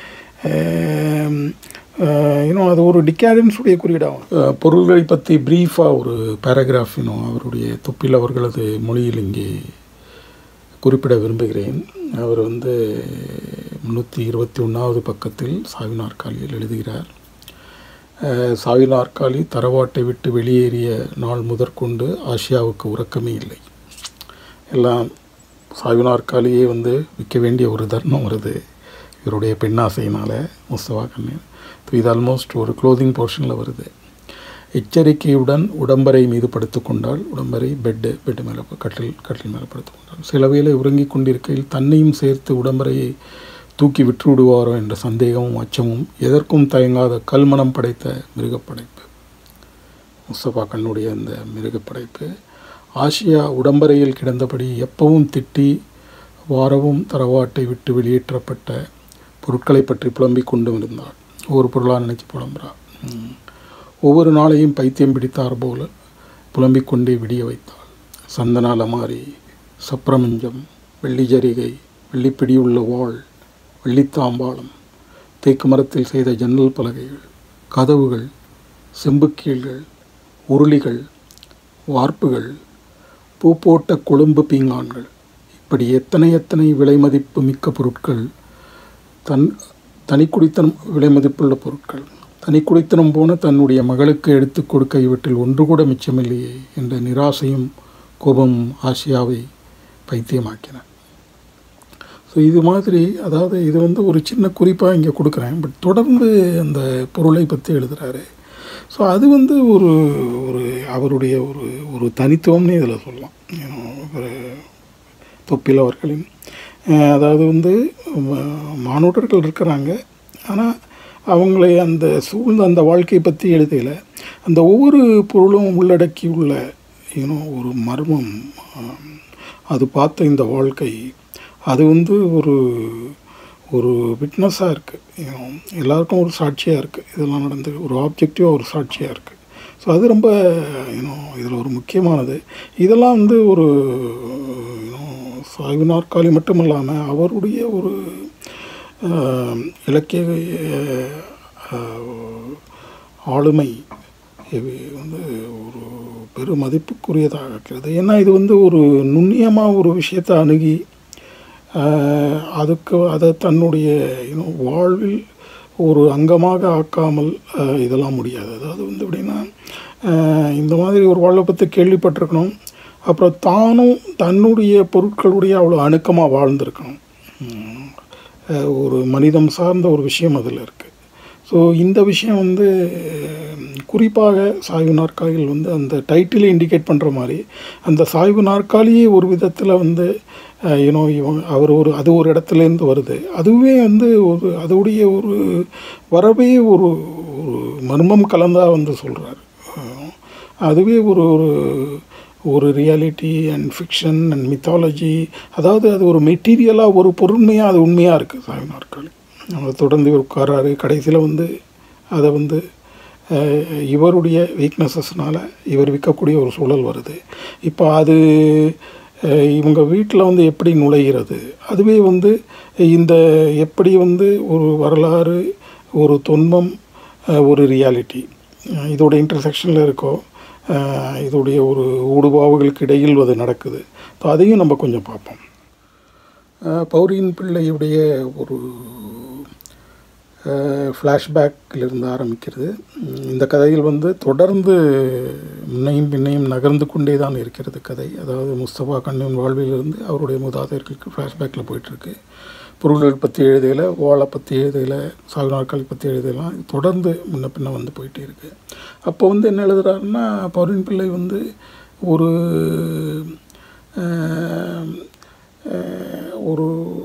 இன்னும் அது ஒரு டிகேடன்ஸுடைய குறியீடாகும் அஹ், பொருள்களை பற்றி ப்ரீஃபாக ஒரு பேராகிராஃப் இன்னும் அவருடைய தொப்பில் அவர்களது மொழியில் இங்கே குறிப்பிட விரும்புகிறேன் அவர் வந்து முந்நூற்றி இருபத்தி ஒன்றாவது பக்கத்தில் சாவி நாற்காலியில் எழுதுகிறார் அஹ், சாவி நாற்காலி தரவாட்டை விட்டு வெளியேறிய நாள் முதற்கொண்டு ஆசியாவுக்கு உறக்கமே இல்லை எல்லாம் சாவி நாற்காலியே வந்து விற்க வேண்டிய ஒரு தருணம் வருது இவருடைய பெண்ணாசையினால் முஸ்தவா கண்ணீர் இது ஆல்மோஸ்ட் ஒரு க்ளோதிங் போர்ஷனில் வருது எச்சரிக்கையுடன் உடம்பரை மீது படுத்துக்கொண்டால் உடம்பரை பெட்டு பெட்டு மேலே ப- கட்டில் கட்டில் மேலே படுத்துக்கொண்டால் சில வேளை உறங்கிக் கொண்டிருக்கையில் தன்னையும் சேர்த்து உடம்பரையை தூக்கி விற்று விடுவாரோ என்ற சந்தேகமும் அச்சமும் எதற்கும் தயங்காத கல்மனம் படைத்த மிருகப்படைப்பு முஸ்தபா கண்ணுடைய அந்த மிருகப்படைப்பு ஆசியா உடம்பரையில் கிடந்தபடி எப்பவும் திட்டி வாரவும் தரவாட்டை விட்டு வெளியேற்றப்பட்ட பொருட்களை பற்றி புலம்பிக் கொண்டும் இருந்தாள் ஒவ்வொரு பொருளாக நினைச்சு புலம்புறா ம். ஒவ்வொரு நாளையும் பைத்தியம் பிடித்தார் போல புலம்பிக் கொண்டே விடிய வைத்தாள் சந்தன அலமாரி சப்ரமஞ்சம் வெள்ளி ஜரிகை வெள்ளிப்பிடியுள்ள வாள் வெள்ளித்தாம்பாளம் தேக்கு மரத்தில் செய்த ஜன்னல் பலகைகள் கதவுகள் செம்புக்கீழ்கள் உருளிகள் வார்ப்புகள் பூ போட்ட கொழும்பு பீங்கான்கள் இப்படி எத்தனை எத்தனை விலை மதிப்பு மிக்க பொருட்கள் தன் தனிக்குடித்தனம் விலை மதிப்புள்ள பொருட்கள் தனிக்குடித்தனம் போன தன்னுடைய மகளுக்கு எடுத்துக் கொடுக்க இவற்றில் ஒன்று கூட மிச்சமில்லையே என்ற நிராசையும் கோபமும் ஆசியாவை பைத்தியமாக்கின ஸோ இது மாதிரி அதாவது இது வந்து ஒரு சின்ன குறிப்பாக இங்கே கொடுக்குறேன் பட் தொடர்ந்து அந்த பொருளை பற்றி எழுதுகிறாரு ஸோ அது வந்து ஒரு ஒரு அவருடைய ஒரு ஒரு தனித்துவம்னு இதில் சொல்லலாம் You know, ஒரு தொப்பில் அவர்களின் அஹ், அதாவது வந்து ம- மானுடர்கள் இருக்கிறாங்க ஆனால் அவங்களை அந்த சூழ்ந்த அந்த வாழ்க்கையை பற்றி எழுதையில் அந்த ஒவ்வொரு பொருளும் உள்ளடக்கி உள்ள யூனோ ஒரு மர்மம் ஆம், அது பார்த்த இந்த வாழ்க்கை அது வந்து ஒரு ஒரு விட்னஸாக இருக்குது எல்லாருக்கும் ஒரு சாட்சியாக இருக்குது இதெல்லாம் நடந்து ஒரு ஆப்ஜெக்டிவாக ஒரு சாட்சியாக இருக்குது ஸோ அது ரொம்ப யூனோ இதில் ஒரு முக்கியமானது இதெல்லாம் வந்து ஒரு யூனோ சாய்வு நாற்காலி மட்டும் இல்லாமல் அவருடைய ஒரு ஆஹ், இலக்கிய ஆஹ், ஆளுமை இது வந்து ஒரு பெரு மதிப்புக்குரியதாக இருக்கிறது ஏன்னா இது வந்து ஒரு நுண்ணியமாக ஒரு விஷயத்தை அணுகி ஆஹ், அதுக்கு அதை தன்னுடைய இன்னும் வாழ்வில் ஒரு அங்கமாக ஆக்காமல் ஆஹ், இதெல்லாம் முடியாது அதாவது வந்து எப்படின்னா ஆஹ், இந்த மாதிரி ஒரு வாழ்வை பற்றி கேள்விப்பட்டிருக்கணும் அப்புறம் தானும் தன்னுடைய பொருட்களுடைய அவ்வளோ அணுக்கமாக வாழ்ந்திருக்கணும் உம், அஹ் ஒரு மனிதம் சார்ந்த ஒரு விஷயம் அதில் இருக்குது ஸோ இந்த விஷயம் வந்து அஹ், குறிப்பாக சாய்வு நாற்காலிகள் வந்து அந்த டைட்டில் இண்டிகேட் பண்ணுற மாதிரி அந்த சாய்வு நாற்காலியே ஒரு விதத்தில் வந்து யூனோ இவங்க அவர் ஒரு அது ஒரு இடத்துலேருந்து வருது அதுவே வந்து ஒரு அதோடைய ஒரு வரவே ஒரு ஒரு மர்மம் கலந்தா வந்து சொல்கிறார் அதுவே ஒரு ஒரு ஒரு reality and fiction and mythology அதாவது அது ஒரு மெட்டீரியலாக ஒரு பொருண்மையாக அது உண்மையாக இருக்குது சாய் நாற்காலி அவர் தொடர்ந்து இவர் உட்காராரு கடைசியில் வந்து அதை வந்து அஹ், இவருடைய வீக்னஸஸ்னால இவர் விற்கக்கூடிய ஒரு சூழல் வருது இப்போ அது அஹ், இவங்க வீட்டில் வந்து எப்படி நுழைகிறது அதுவே வந்து இந்த எப்படி வந்து ஒரு வரலாறு ஒரு துன்பம் அஹ், ஒரு ரியாலிட்டி இதோட இன்டர்செக்ஷனில் இருக்கோ அஹ், இதோடைய ஒரு ஊடுபாவுகளுக்கு இடையில் அது நடக்குது ஸோ அதையும் நம்ம கொஞ்சம் பார்ப்போம் அஹ், பௌரியின் பிள்ளையுடைய ஒரு ஃப்ளாஷ்பேக்கிலிருந்து ஆரம்பிக்கிறது உம், இந்த கதையில் வந்து தொடர்ந்து முன்னையும் பின்னையும் நகர்ந்து கொண்டே தான் இருக்கிறது கதை அதாவது முஸ்தபா கண்ணின் வாழ்விலிருந்து அவருடைய மூதாதையர்களுக்கு ஃப்ளாஷ்பேக்கில் போயிட்டுருக்கு பொருள்கள் பற்றி எழுதையில் வாழை பற்றி எழுதையில் சாகு நாட்கள் பற்றி எழுதையெல்லாம் தொடர்ந்து முன்ன பின்ன வந்து போயிட்டே இருக்கு அப்போ வந்து என்ன எழுதுறாருன்னா பௌரின் பிள்ளை வந்து ஒரு அஹ், அஹ், ஒரு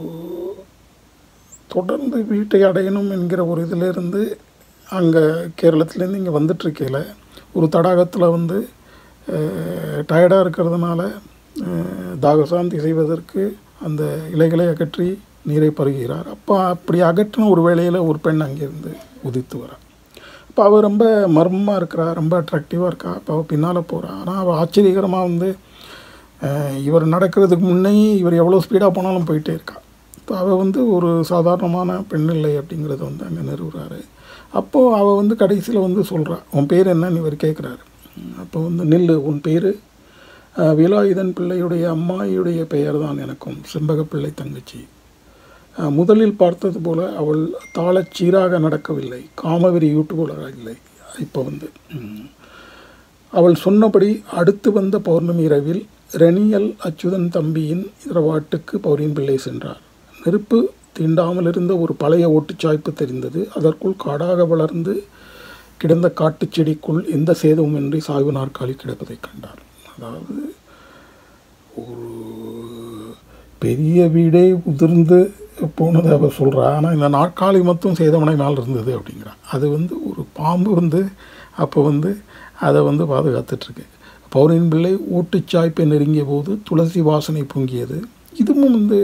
தொடர்ந்து வீட்டை அடையணும் என்கிற ஒரு இதிலிருந்து அங்கே கேரளத்துலேருந்து இங்கே வந்துட்டுருக்கையில் ஒரு தடாகத்தில் வந்து டயர்டாக இருக்கிறதுனால அஹ், தாகசாந்தி செய்வதற்கு அந்த இலைகளை அகற்றி நீரை பருகிறார் அப்போ அப்படி அகற்றின ஒரு வேளையில் ஒரு பெண் அங்கேருந்து உதித்து வரார் அப்போ அவள் ரொம்ப மர்மமாக இருக்கிறா ரொம்ப அட்ராக்டிவாக இருக்கா அப்போ அவள் பின்னால் போகிறா ஆனால் அவள் ஆச்சரியகரமாக வந்து அஹ், இவர் நடக்கிறதுக்கு முன்னே இவர் எவ்வளோ ஸ்பீடாக போனாலும் போயிட்டே இருக்கா இப்போ அவள் வந்து ஒரு சாதாரணமான பெண் இல்லை அப்படிங்கிறத வந்து அங்கே நிறுவுறாரு அப்போது அவள் வந்து கடைசியில் வந்து சொல்கிறா உன் பேர் என்னன்னு இவர் கேட்குறாரு அப்போ வந்து நில்லு உன் பேர் விலாயுதன் பிள்ளையுடைய அம்மாயியுடைய பெயர் தான் எனக்கும் செம்பகப்பிள்ளை தங்கச்சி அஹ், முதலில் பார்த்தது போல அவள் தாளச் சீராக நடக்கவில்லை காமவெறி யூட்டுபவளாக இப்போ வந்து ம். அவள் சொன்னபடி அடுத்து வந்த பௌர்ணமி இரவில் ரெனியல் அச்சுதன் தம்பியின் இரவாட்டுக்கு பௌரின் பிள்ளை சென்றார் நெருப்பு தீண்டாமல் இருந்த ஒரு பழைய ஓட்டுச்சாய்ப்பு தெரிந்தது அதற்குள் காடாக வளர்ந்து கிடந்த காட்டுச் செடிக்குள் எந்த சேதமுமின்றி சாய்வு நாற்காலி கிடப்பதைக் கண்டார் அதாவது ஒரு பெரிய வீடே உதிர்ந்து போனதை அவள் சொல்கிறா ஆனால் இந்த நாற்காலி மட்டும் சேதமனை மேல் இருந்தது அப்படிங்கிறா அது வந்து ஒரு பாம்பு வந்து அப்போ வந்து அதை வந்து பாதுகாத்துட்ருக்கு பௌரின் பிள்ளை ஓட்டுச்சாய்ப்பை நெருங்கிய போது துளசி வாசனை பொங்கியது இதுவும் வந்து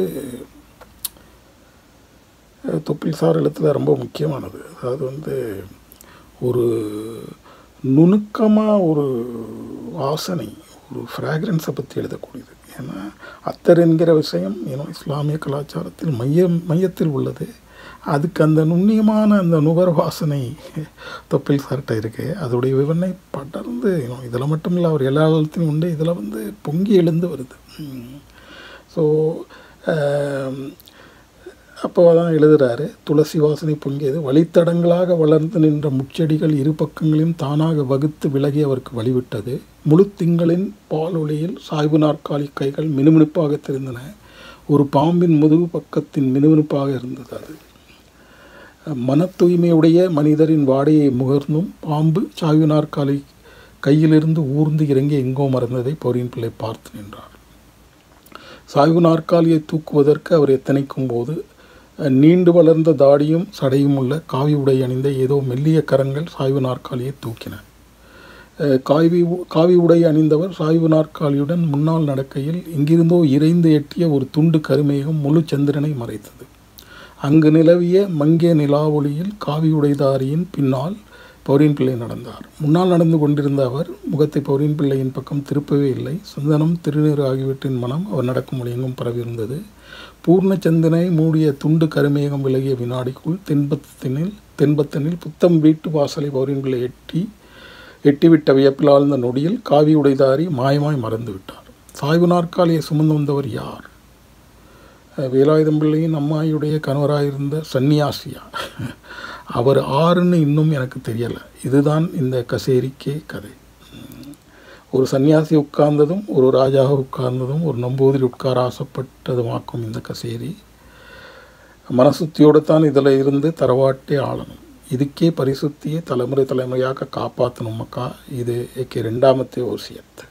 அஹ், தொப்பில் சார் எழுத்துல ரொம்ப முக்கியமானது அதாவது வந்து ஒரு நுணுக்கமாக ஒரு வாசனை ஒரு ஃப்ராக்ரன்ஸை பற்றி எழுதக்கூடியது ஏன்னா அத்தர் என்கிற விஷயம் ஏன்னா இஸ்லாமிய கலாச்சாரத்தில் மையம் மையத்தில் உள்ளது அதுக்கு அந்த நுண்ணியமான அந்த நுகர் வாசனை தொப்பில் சார்கிட்ட இருக்குது அதோடைய விவரணை படர்ந்து இதில் மட்டும் இல்லை அவர் எல்லா காலத்திலும் உண்டு இதில் வந்து பொங்கி எழுந்து வருது ஸோ அப்போ அதான் எழுதுறாரு துளசி வாசனை பொங்கியது வழித்தடங்களாக வளர்ந்து நின்ற முச்செடிகள் இரு பக்கங்களையும் தானாக வகுத்து விலகி அவருக்கு வழிவிட்டது முழு திங்களின் பாலொளியில் சாய்வு நாற்காலி கைகள் மினுமினுப்பாக தெரிந்தன ஒரு பாம்பின் முதுகு பக்கத்தின் மினுமினுப்பாக இருந்தது அது மன தூய்மையுடைய மனிதரின் வாடையை முகர்ந்தும் பாம்பு சாய்வு நாற்காலி கையிலிருந்து ஊர்ந்து இறங்கி எங்கோ மறந்ததை பௌரின் பிள்ளை பார்த்து நின்றார் சாய்வு நாற்காலியை தூக்குவதற்கு அவர் எத்தனைக்கும் போது அஹ், நீண்டு வளர்ந்த தாடியும் சடையும் உள்ள காவி உடை அணிந்த ஏதோ மெல்லிய கரங்கள் சாய்வு நாற்காலியை தூக்கின அஹ், காவி உ- காவி உடை அணிந்தவர் சாய்வு நாற்காலியுடன் முன்னால் நடக்கையில் எங்கிருந்தோ இறைந்து எட்டிய ஒரு துண்டு கருமேகம் முழு சந்திரனை மறைத்தது அங்கு நிலவிய மங்கிய நிலாவொளியில் காவி உடைதாரியின் பின்னால் பௌரின் பிள்ளை நடந்தார் முன்னால் நடந்து கொண்டிருந்த அவர் முகத்தை பௌரின் பிள்ளையின் பக்கம் திருப்பவே இல்லை சந்தனம் திருநீர் ஆகியவற்றின் மனம் அவர் நடக்கும் வழி எங்கும் பரவியிருந்தது பூர்ணச்சந்திரனை மூடிய துண்டு கருமேகம் விலகிய வினாடிக்குள் தென்பத்தினில் தென்பத்தனில் புத்தம் வீட்டு வாசலை பௌரின் பிள்ளை எட்டி எட்டிவிட்ட வியப்பில் ஆழ்ந்த நொடியில் காவி உடைதாரி மாயமாய் மறந்து விட்டார் சாய்வு நாற்காலியை சுமந்து வந்தவர் யார் அஹ் வேலாயுதம் பிள்ளையின் அம்மாயியுடைய கணவராயிருந்த சன்னியாசியா அவர் ஆறுன்னு இன்னும் எனக்கு தெரியலை இதுதான் இந்த கசேரிக்கே கதை உம். ஒரு சன்னியாசி உட்கார்ந்ததும் ஒரு ராஜா உட்கார்ந்ததும் ஒரு நம்பூதிரி உட்கார ஆசைப்பட்டதுமாக்கும் இந்த கசேரி மனசுத்தியோடு தான் இதில் இருந்து தரவாட்டே ஆளணும் இதுக்கே பரிசுத்தியை தலைமுறை தலைமுறையாக காப்பாற்றணும் மக்கா இது ஏகே ரெண்டாமத்தே ஓசியத்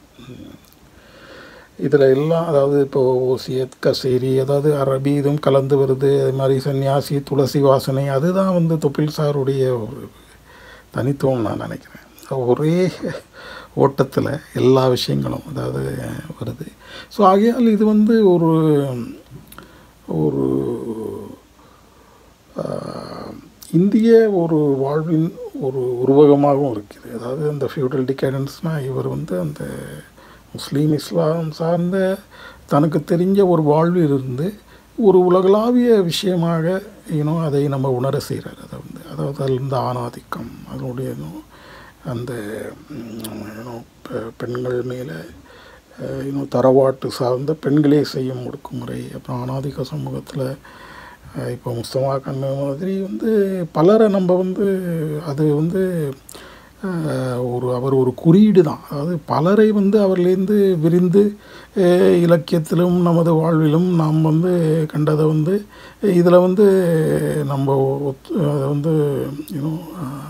இதில் எல்லாம் அதாவது இப்போ ஓசியத் கசேரி அதாவது அரபி இதுவும் கலந்து வருது அது மாதிரி சன்னியாசி துளசி வாசனை அதுதான் வந்து தொப்பில் சாருடைய ஒரு தனித்துவம் நான் நினைக்கிறேன் ஒரே ஓட்டத்தில் எல்லா விஷயங்களும் அதாவது வருது ஸோ ஆகையால் இது வந்து ஒரு ஒரு ஆஹ், இந்திய ஒரு வாழ்வின் ஒரு உருவகமாகவும் இருக்குது அதாவது அந்த ஃபியூடல் டிகேடன்ஸ்னால் இவர் வந்து அந்த முஸ்லீம் இஸ்லாம் சார்ந்த தனக்கு தெரிஞ்ச ஒரு வாழ்வில் இருந்து ஒரு உலகளாவிய விஷயமாக யூனோ அதை நம்ம உணர செய்கிறார் அதை வந்து அதாவது அதில் இருந்த ஆணாதிக்கம் அதனுடைய இன்னும் அந்த யூனோ பெண்கள் மேலே இன்னும் தரவாட்டு சார்ந்த பெண்களே செய்யும் ஒடுக்குமுறை அப்புறம் அனாதிக்க சமூகத்தில் இப்போ முஸ்தமா கண்ணு மாதிரி வந்து பலரை நம்ம வந்து அது வந்து அஹ், ஒரு அவர் ஒரு குறியீடு தான் அதாவது பலரை வந்து அவர்லேருந்து விரிந்து அஹ், இலக்கியத்திலும் நமது வாழ்விலும் நாம் வந்து கண்டதை வந்து இதில் வந்து நம்ம ஒத்து அதை வந்து யூனோ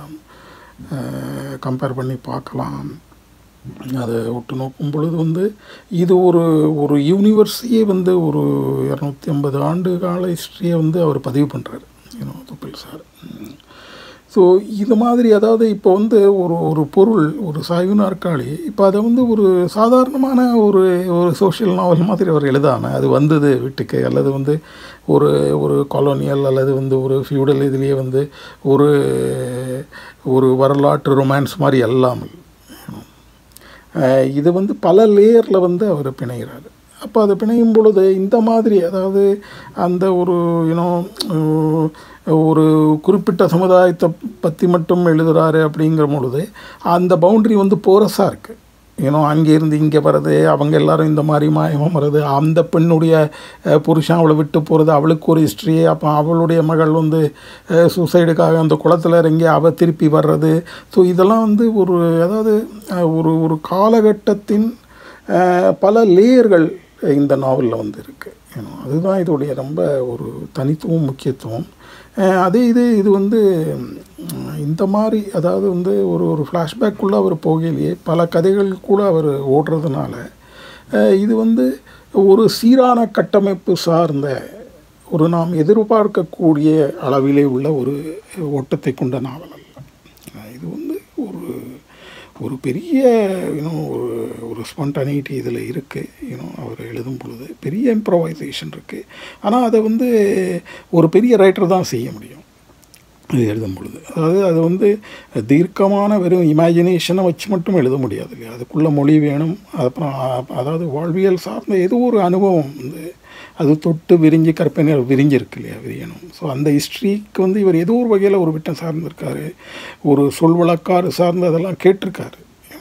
கம்பேர் பண்ணி பார்க்கலாம் அதை விட்டு நோக்கும் பொழுது வந்து இது ஒரு ஒரு யூனிவர்ஸையே வந்து ஒரு இரநூத்தி ஐம்பது ஆண்டு கால ஹிஸ்ட்ரியை வந்து அவர் பதிவு பண்ணுறாரு யூனோ துப்பில் சார் ஸோ இது மாதிரி அதாவது இப்போ வந்து ஒரு ஒரு பொருள் ஒரு சாய்வு நாற்காலி இப்போ அதை வந்து ஒரு சாதாரணமான ஒரு ஒரு சோஷியல் நாவல் மாதிரி அவர் எழுதாமல் அது வந்தது வீட்டுக்கு அல்லது வந்து ஒரு ஒரு காலோனியல் அல்லது வந்து ஒரு ஃபியூடல் இதுலேயே வந்து ஒரு ஒரு வரலாற்று ரொமான்ஸ் மாதிரி அல்லாமல் அஹ் இது வந்து பல லேயரில் வந்து அவர் பிணைகிறாரு அப்போ அதை பிணையும் பொழுது இந்த மாதிரி அதாவது அந்த ஒரு யூனோ ஒரு குறிப்பிட்ட சமுதாயத்தை பற்றி மட்டும் எழுதுகிறாரு அப்படிங்கிற பொழுது அந்த பவுண்ட்ரி வந்து போரஸாக இருக்குது ஏன்னோ அங்கேருந்து இங்கே வர்றது அவங்க எல்லாரும் இந்த மாதிரி மாயமாக வர்றது அந்த பெண்ணுடைய அஹ், புருஷன் அவளை விட்டு போகிறது அவளுக்கு ஒரு ஹிஸ்ட்ரி அப்போ அவளுடைய மகள் வந்து சூசைடுக்காக அந்த குளத்தில் இறங்கி அவள் திருப்பி வர்றது ஸோ இதெல்லாம் வந்து ஒரு அதாவது அஹ், ஒரு ஒரு காலகட்டத்தின் அஹ், பல லேயர்கள் இந்த நாவலில் வந்து இருக்குது ஏன்னா அதுதான் இதோடைய ரொம்ப ஒரு தனித்துவம் முக்கியத்துவம் அஹ், அதே இது இது வந்து உம், இந்த மாதிரி அதாவது வந்து ஒரு ஒரு ஃப்ளாஷ்பேக்குள்ளே அவர் போகையிலேயே பல கதைகள் கூட அவர் ஓடுறதுனால அஹ், இது வந்து ஒரு சீரான கட்டமைப்பு சார்ந்த ஒரு நாம் எதிர்பார்க்கக்கூடிய அளவிலே உள்ள ஒரு ஓட்டத்தை கொண்ட நாவல் அல்ல அஹ், இது வந்து ஒரு ஒரு பெரிய யூனோ ஒரு ஒரு ஸ்பான்டானிட்டி இதில் இருக்குது யூனோ அவர் எழுதும் பொழுது பெரிய இம்ப்ரவைசேஷன் இருக்குது ஆனால் அதை வந்து ஒரு பெரிய ரைட்டர் தான் செய்ய முடியும் இது எழுதும் பொழுது அதாவது அது வந்து தீர்க்கமான வெறும் இமேஜினேஷனை வச்சு மட்டும் எழுத முடியாது இல்லையா அதுக்குள்ள மொழி வேணும் அப்புறம் அ- அதாவது வாழ்வியல் சார்ந்த ஏதோ ஒரு அனுபவம் வந்து அது தொட்டு விரிஞ்சு கற்பனை விரிஞ்சிருக்கு இல்லையா விரியணும் ஸோ அந்த ஹிஸ்ட்ரிக்கு வந்து இவர் ஏதோ ஒரு வகையில் ஒரு விட்டம் சார்ந்திருக்காரு ஒரு சொல் வழக்காறு சார்ந்து அதெல்லாம் கேட்டிருக்காரு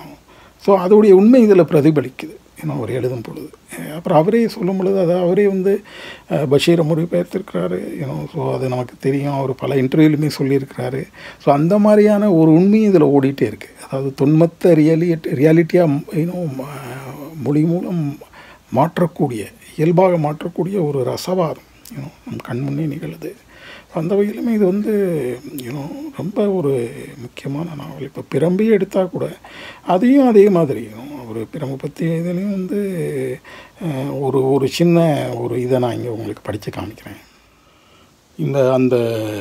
ஸோ அதோடைய உண்மை இதில் பிரதிபலிக்குது ஏன்னா அவர் எழுதும் பொழுது அஹ் அப்புறம் அவரே சொல்லும் பொழுது அதை அவரே வந்து அஹ், பஷீரை மொழிபெயர்த்திருக்கிறாரு ஏன்னோ ஸோ அது நமக்கு தெரியும் அவர் பல இன்டர்வியூலுமே சொல்லியிருக்கிறாரு ஸோ அந்த மாதிரியான ஒரு உண்மையும் இதில் ஓடிட்டே இருக்குது அதாவது தொன்மத்தை ரியாலிட் ரியாலிட்டியாக இன்னும் மொழி மூலம் மாற்றக்கூடிய இயல்பாக மாற்றக்கூடிய ஒரு ரசவாதம் யூனோ நம் கண் முன்னே நிகழுது அந்த வகையிலுமே இது வந்து யூனோ ரொம்ப ஒரு முக்கியமான நாவல் இப்போ பிரம்பையே எடுத்தால் கூட அதையும் அதே மாதிரி ஒரு பிரம்பை பற்றி இதுலேயும் வந்து அஹ், ஒரு ஒரு சின்ன ஒரு இதை நான் இங்கே உங்களுக்கு படித்து காமிக்கிறேன் இந்த அந்த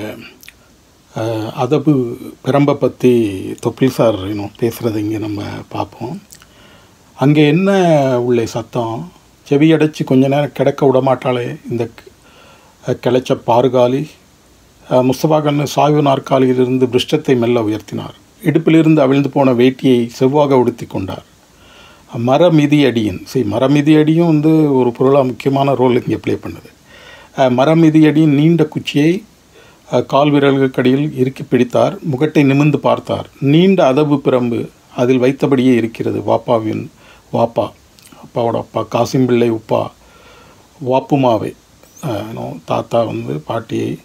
அஹ், அதபு பிரம்பை பற்றி தொப்பில் சார் இன்னும் பேசுகிறத இங்கே நம்ம பார்ப்போம் அங்கே என்ன உள்ளே சத்தம் செவி அடைச்சி கொஞ்ச நேரம் கிடக்க விட மாட்டாளே இந்த க- கிளைச்ச பாறுகாலி அஹ், முஸ்தபா கண்ணு சாய்வு நாற்காலியிலிருந்து பிருஷ்டத்தை மெல்ல உயர்த்தினார் இடுப்பிலிருந்து அவிழ்ந்து போன வேட்டியை செவ்வாக உடுத்தி கொண்டார் மரமிதி அடியின் சரி மரமிதி அடியும் வந்து ஒரு பொருளாக முக்கியமான ரோல் இங்கே ப்ளே பண்ணுது அஹ், மரமிதி அடியின் நீண்ட குச்சியை அஹ், கால் விரல்களுக்கடியில் இறுக்கி பிடித்தார் முகட்டை நிமிர்ந்து பார்த்தார் நீண்ட அதபு பிரம்பு அதில் வைத்தபடியே இருக்கிறது வாப்பாவின் வாப்பா அப்பாவோட அப்பா காசிம் பிள்ளை உப்பா வாப்புமாவை அஹ், நோ, தாத்தா வந்து பாட்டியை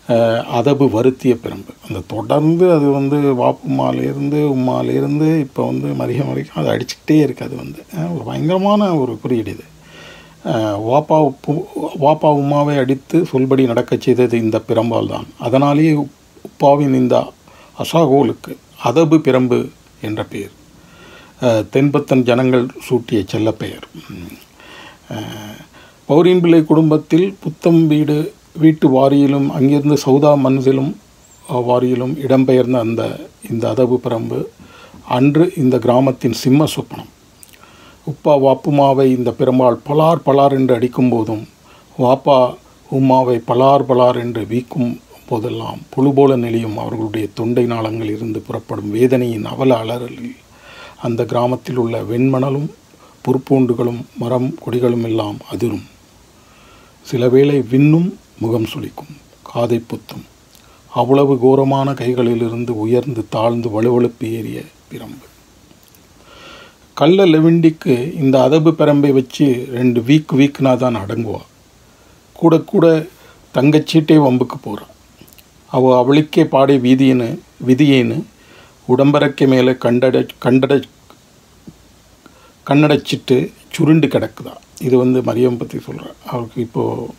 அஹ், அதபு வருத்திய பிரம்பு அந்த தொடர்ந்து அது வந்து வாப்புமாலேருந்து உம்மாலேருந்து இப்போ வந்து மரியம் வரைக்கும் அது அடிச்சுக்கிட்டே இருக்குது அது வந்து அஹ், ஒரு பயங்கரமான ஒரு குறியீடு இது அஹ், வாப்பா உப்பு வாப்பா உம்மாவை அடித்து சொல்படி நடக்கச் செய்தது இந்த பிரம்பால் தான் அதனாலேயே உப்- உப்பாவின் இந்த அசாகோலுக்கு அதபு பிரம்பு என்ற பெயர் அஹ், தென்பத்தன் ஜனங்கள் சூட்டிய செல்லப்பெயர் உம். அஹ், பௌரின் பிள்ளை குடும்பத்தில் புத்தம் வீடு வீட்டு வாரியிலும் அங்கிருந்து சௌதா மன்சிலும் அஹ், வாரியிலும் இடம்பெயர்ந்த அந்த இந்த அதபு பிரம்பு அன்று இந்த கிராமத்தின் சிம்ம சொப்பனம் உப்பா வாப்புமாவை இந்த பெருமாள் பலார் பலார் என்று அடிக்கும் போதும் வாப்பா உம்மாவை பலார் பலார் என்று வீக்கும் போதெல்லாம் புழுபோல நெளியும் அவர்களுடைய தொண்டை நாளங்களில் இருந்து புறப்படும் வேதனையின் அவல அலறலில் அந்த கிராமத்தில் உள்ள வெண்மணலும் புற்பூண்டுகளும் மரம் கொடிகளும் எல்லாம் அதிரும் சில வேளை விண்ணும் முகம் சுளிக்கும் காதை புத்தும் அவ்வளவு கோரமான கைகளிலிருந்து உயர்ந்து தாழ்ந்து வலுவழுப்பு ஏறிய பிரம்பு கள்ள லெவிண்டிக்கு இந்த அதபு பிரம்பை வச்சு ரெண்டு வீக் வீக்னா தான் அடங்குவா கூட கூட தங்கச்சீட்டே வம்புக்கு போகிறான் அவ அவளுக்கே பாடி வீதியின்னு விதியேன்னு உடம்பரக்கை மேலே கண்டட கண்டட கண்ணடைச்சிட்டு சுருண்டு கிடக்குதா இது வந்து மரியம் பற்றி சொல்கிறேன் அவருக்கு இப்போது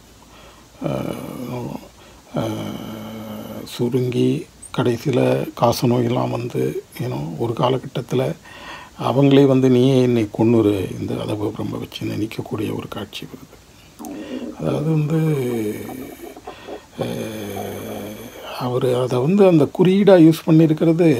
சுருங்கி கடைசியில் காச நோயெல்லாம் வந்து ஏன்னோ ஒரு காலகட்டத்தில் அவங்களே வந்து நீயே என்னை கொன்னுரு இந்த அதவு ரொம்ப வச்சு நினைக்கக்கூடிய ஒரு காட்சி வருது அதாவது வந்து அவர் அதை வந்து அந்த குறியீடாக யூஸ் பண்ணியிருக்கிறது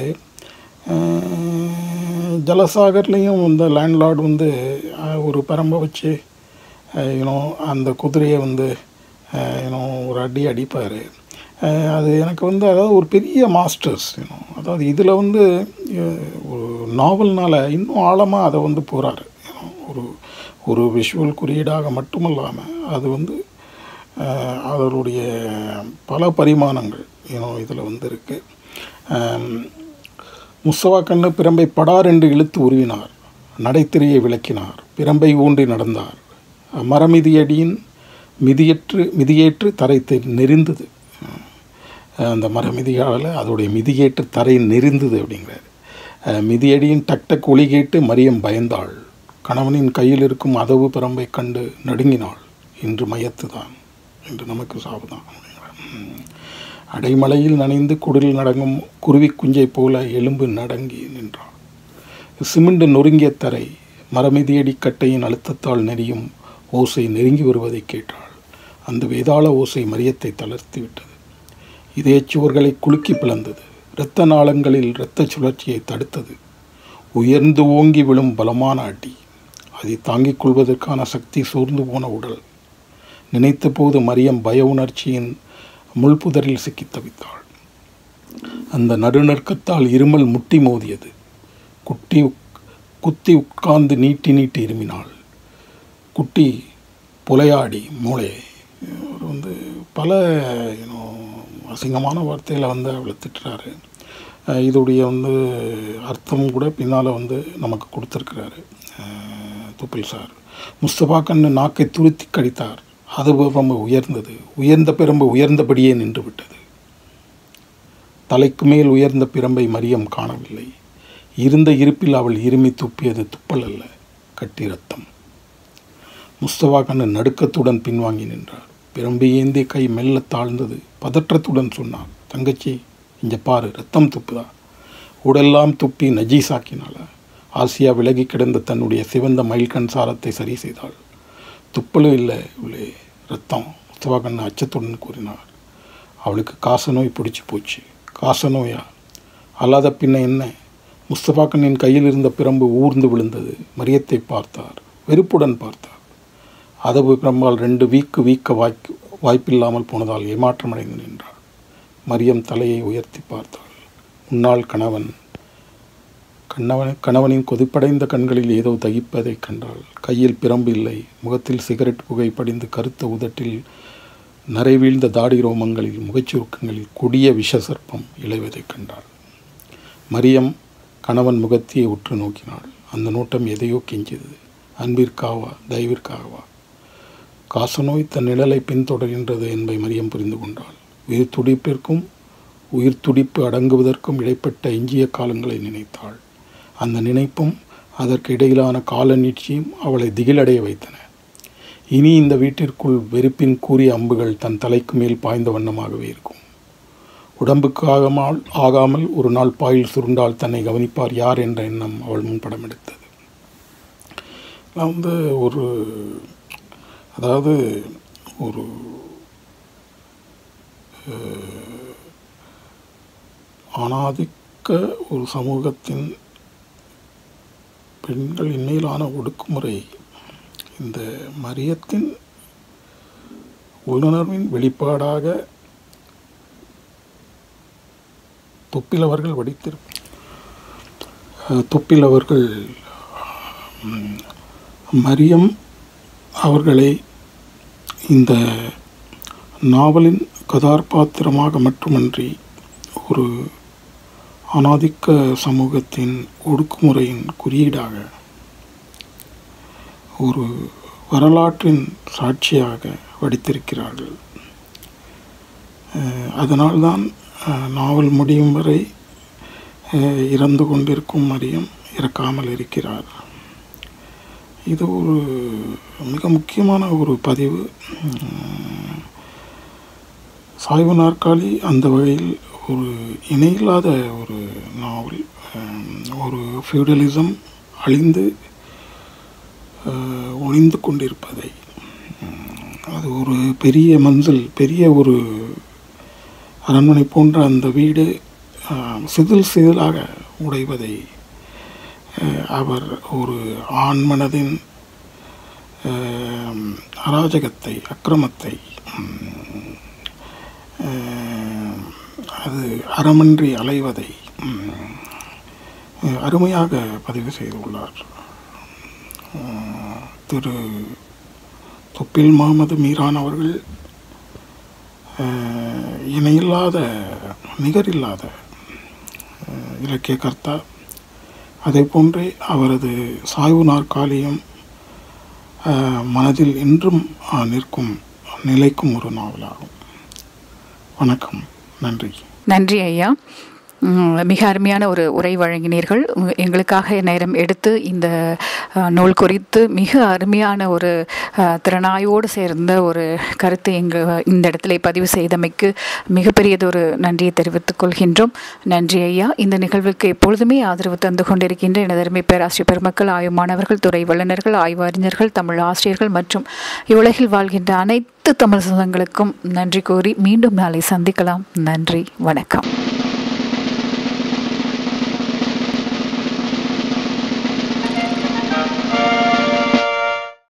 அஹ், ஜலசாகர்லேயும் இந்த லேண்ட்லார்டு வந்து அஹ், ஒரு பரம்பை வச்சு யூனோ அந்த குதிரையை வந்து யூனோ ஒரு அடி அடிப்பார் அது எனக்கு வந்து அதாவது ஒரு பெரிய மாஸ்டர்ஸ் யூனோ அதாவது இதில் வந்து அஹ், ஒரு நாவல்னால இன்னும் ஆழமாக அதை வந்து போகிறாரு ஒரு ஒரு விஷுவல் குறியீடாக மட்டுமல்லாமல் அது வந்து அஹ், அதனுடைய பல பரிமாணங்கள் யூனோ இதில் வந்து இருக்குது முஸ்தவா கண்ணு பிரம்பை படார் என்று இழுத்து உருவினார் நடைத்திரையை விளக்கினார் பிரம்பை ஊன்றி நடந்தார் மரமிதியடியின் மிதியற்று மிதியேற்று தரை தெ- நெறிந்தது அஹ் அந்த மரமிதியால் அதோடைய மிதியேற்று தரை நெறிந்தது அப்படிங்கிறார் அஹ் மிதியடியின் டக் டக் ஒளி கேட்டு மரியம் பயந்தாள் கணவனின் கையில் இருக்கும் அதவு பிரம்பை கண்டு நடுங்கினாள் இன்று மயத்துதான் இன்று நமக்கு சாவுதான் அப்படிங்கிறார் உம். அடைமலையில் நனைந்து குடில் நடங்கும் குருவி குஞ்சை போல எலும்பு நடங்கி நின்றாள் சிமெண்ட் நொறுங்கிய தரை மரமிதியடி கட்டையின் அழுத்தத்தால் நெறியும் ஓசை நெருங்கி வருவதை கேட்டாள் அந்த வேதாள ஓசை மரியத்தை தளர்த்தி விட்டது இதய சுவர்களை குலுக்கி பிளந்தது இரத்த நாளங்களில் இரத்த சுழற்சியை தடுத்தது உயர்ந்து ஓங்கி விழும் பலமான அடி அதை தாங்கிக் கொள்வதற்கான சக்தி சோர்ந்து போன உடல் நினைத்தபோது மரியம் பய உணர்ச்சியின் முள்புதரில் சிக்கித் தவித்தாள் அந்த நடுநடுக்கத்தால் இருமல் முட்டி மோதியது குட்டி உக்- குத்தி உட்கார்ந்து நீட்டி நீட்டி இருமினாள் குட்டி புலையாடி மூளை இவர் வந்து பல யூனோ அசிங்கமான வார்த்தையில் வந்து அவளை திட்டுறாரு அஹ் இதோடைய வந்து அர்த்தம் கூட பின்னால் வந்து நமக்கு கொடுத்துருக்கிறாரு அஹ் துப்பில் சார் முஸ்தபா கண்ணு நாக்கை துருத்தி கடித்தார் அது ரொம்ப உயர்ந்தது உயர்ந்த பிரம்பு உயர்ந்தபடியே நின்று விட்டது தலைக்கு மேல் உயர்ந்த பிரம்பை மரியம் காணவில்லை இருந்த இருப்பில் அவள் இருமி துப்பியது துப்பல் அல்ல கட்டி ரத்தம் முஸ்தபா கண்ணு நடுக்கத்துடன் பின்வாங்கி நின்றார் பிரம்பை ஏந்திய கை மெல்ல தாழ்ந்தது பதற்றத்துடன் சொன்னார் தங்கச்சி இங்க பாரு ரத்தம் துப்புதா உடெல்லாம் துப்பி நஜீஸாக்கினாளா ஆசியா விலகி கிடந்த தன்னுடைய சிவந்த மயில்கண் சாரத்தை சரி செய்தாள் துப்பலும் இல்லை இவளே ரத்தம் முஸ்தபா கண்ணு அச்சத்துடன் கூறினார் அவளுக்கு காச நோய் பிடிச்சி போச்சு காச நோயா அல்லாத பின்ன என்ன முஸ்தபா கண்ணின் கையில் இருந்த பிரம்பு ஊர்ந்து விழுந்தது மரியத்தை பார்த்தார் வெறுப்புடன் பார்த்தார் அதவு பிரம்பால் ரெண்டு வீக்கு வீக்க வாய்க்கு வாய்ப்பில்லாமல் போனதால் ஏமாற்றமடைந்து நின்றாள் மரியம் தலையை உயர்த்தி பார்த்தாள் முன்னாள் கணவன் கணவன் கணவனின் கொதிப்படைந்த கண்களில் ஏதோ தகிப்பதைக் கண்டாள் கையில் பிரம்பு இல்லை முகத்தில் சிகரெட் புகை படிந்து கருத்த உதட்டில் நரை வீழ்ந்த தாடி ரோமங்களில் முகச்சுருக்கங்களில் கொடிய விஷசர்ப்பம் இழைவதைக் கண்டாள் மரியம் கணவன் முகத்தையே உற்று நோக்கினாள் அந்த நோட்டம் எதையோ கெஞ்சியது அன்பிற்காவா தயவிற்காகவா காசநோய் தன் நிழலை பின்தொடர்கின்றது என்பதை மரியம் புரிந்து கொண்டாள் உயிர் துடிப்பிற்கும் உயிர் துடிப்பு அடங்குவதற்கும் இடைப்பட்ட எஞ்சிய காலங்களை நினைத்தாள் அந்த நினைப்பும் அதற்கு இடையிலான கால நீட்சியும் அவளை திகிலடைய வைத்தன இனி இந்த வீட்டிற்குள் வெறுப்பின் கூறிய அம்புகள் தன் தலைக்கு மேல் பாய்ந்த வண்ணமாகவே இருக்கும் உடம்புக்கு ஆகாமல் ஆகாமல் ஒரு நாள் பாயில் சுருண்டால் தன்னை கவனிப்பார் யார் என்ற எண்ணம் அவள் முன் படம் எடுத்தது நான் வந்து ஒரு அதாவது ஒரு அஹ், ஆணாதிக்க ஒரு சமூகத்தின் பெண்களின் மேலான ஒடுக்குமுறை இந்த மரியத்தின் உள்ளுணர்வின் வெளிப்பாடாக தொப்பில் அவர்கள் வடித்திரு அஹ், தொப்பில் அவர்கள் ம், மரியம் அவர்களை இந்த நாவலின் கதாபாத்திரமாக மட்டுமன்றி ஒரு அனாதிக்க சமூகத்தின் ஒடுக்குமுறையின் குறியீடாக ஒரு வரலாற்றின் சாட்சியாக வடித்திருக்கிறார்கள் அஹ், அதனால்தான் அஹ், நாவல் முடியும் வரை அஹ், இறந்து கொண்டிருக்கும் மரியம் இறக்காமல் இருக்கிறார் இது ஒரு மிக முக்கியமான ஒரு பதிவு உம், சாய்வு நாற்காலி அந்த வகையில் ஒரு இணையில்லாத ஒரு நாவல் உம், ஒரு ஃபியூடலிசம் அழிந்து அஹ், ஒளிந்து கொண்டிருப்பதை உம், அது ஒரு பெரிய மஞ்சள் பெரிய ஒரு அரண்மனை போன்ற அந்த வீடு அஹ், சிதில் சிதிலாக உடைவதை அஹ், அவர் ஒரு ஆண் மனதின் அஹ், அராஜகத்தை அக்கிரமத்தை உம், அஹ், அது அறமன்றி அலைவதை உம், அஹ், அருமையாக பதிவு செய்துள்ளார் அஹ், திரு தொப்பில் முகமது மீரான் அவர்கள் அஹ், இணையில்லாத நிகரில்லாத அஹ், இலக்கிய கர்த்தா அதே போன்றே அவரது சாய்வு நாற்காலியும் அஹ், மனதில் இன்றும் அஹ், நிற்கும் நிலைக்கும் ஒரு நாவலாகும் வணக்கம் நன்றி நன்றி ஐயா உம், மிக அருமையான ஒரு உரை வழங்கினீர்கள் உங்க- எங்களுக்காக நேரம் எடுத்து இந்த அஹ், நூல் குறித்து மிக அருமையான ஒரு அஹ், திறனாயோடு சேர்ந்த ஒரு கருத்தை எங்கள் இந்த இடத்துல பதிவு செய்தமைக்கு மிகப்பெரியதொரு நன்றியை தெரிவித்துக் கொள்கின்றோம் நன்றி ஐயா இந்த நிகழ்வுக்கு எப்பொழுதுமே ஆதரவு தந்து கொண்டிருக்கின்ற எனது அருமை பேராசிரியர் பெருமக்கள் ஆய்வு மாணவர்கள் துறை வல்லுநர்கள் ஆய்வு அறிஞர்கள் தமிழ் ஆசிரியர்கள் மற்றும் இவ்வுலகில் வாழ்கின்ற அனைத்து தமிழ் சொந்தங்களுக்கும் நன்றி கூறி மீண்டும் நாளை சந்திக்கலாம் நன்றி வணக்கம்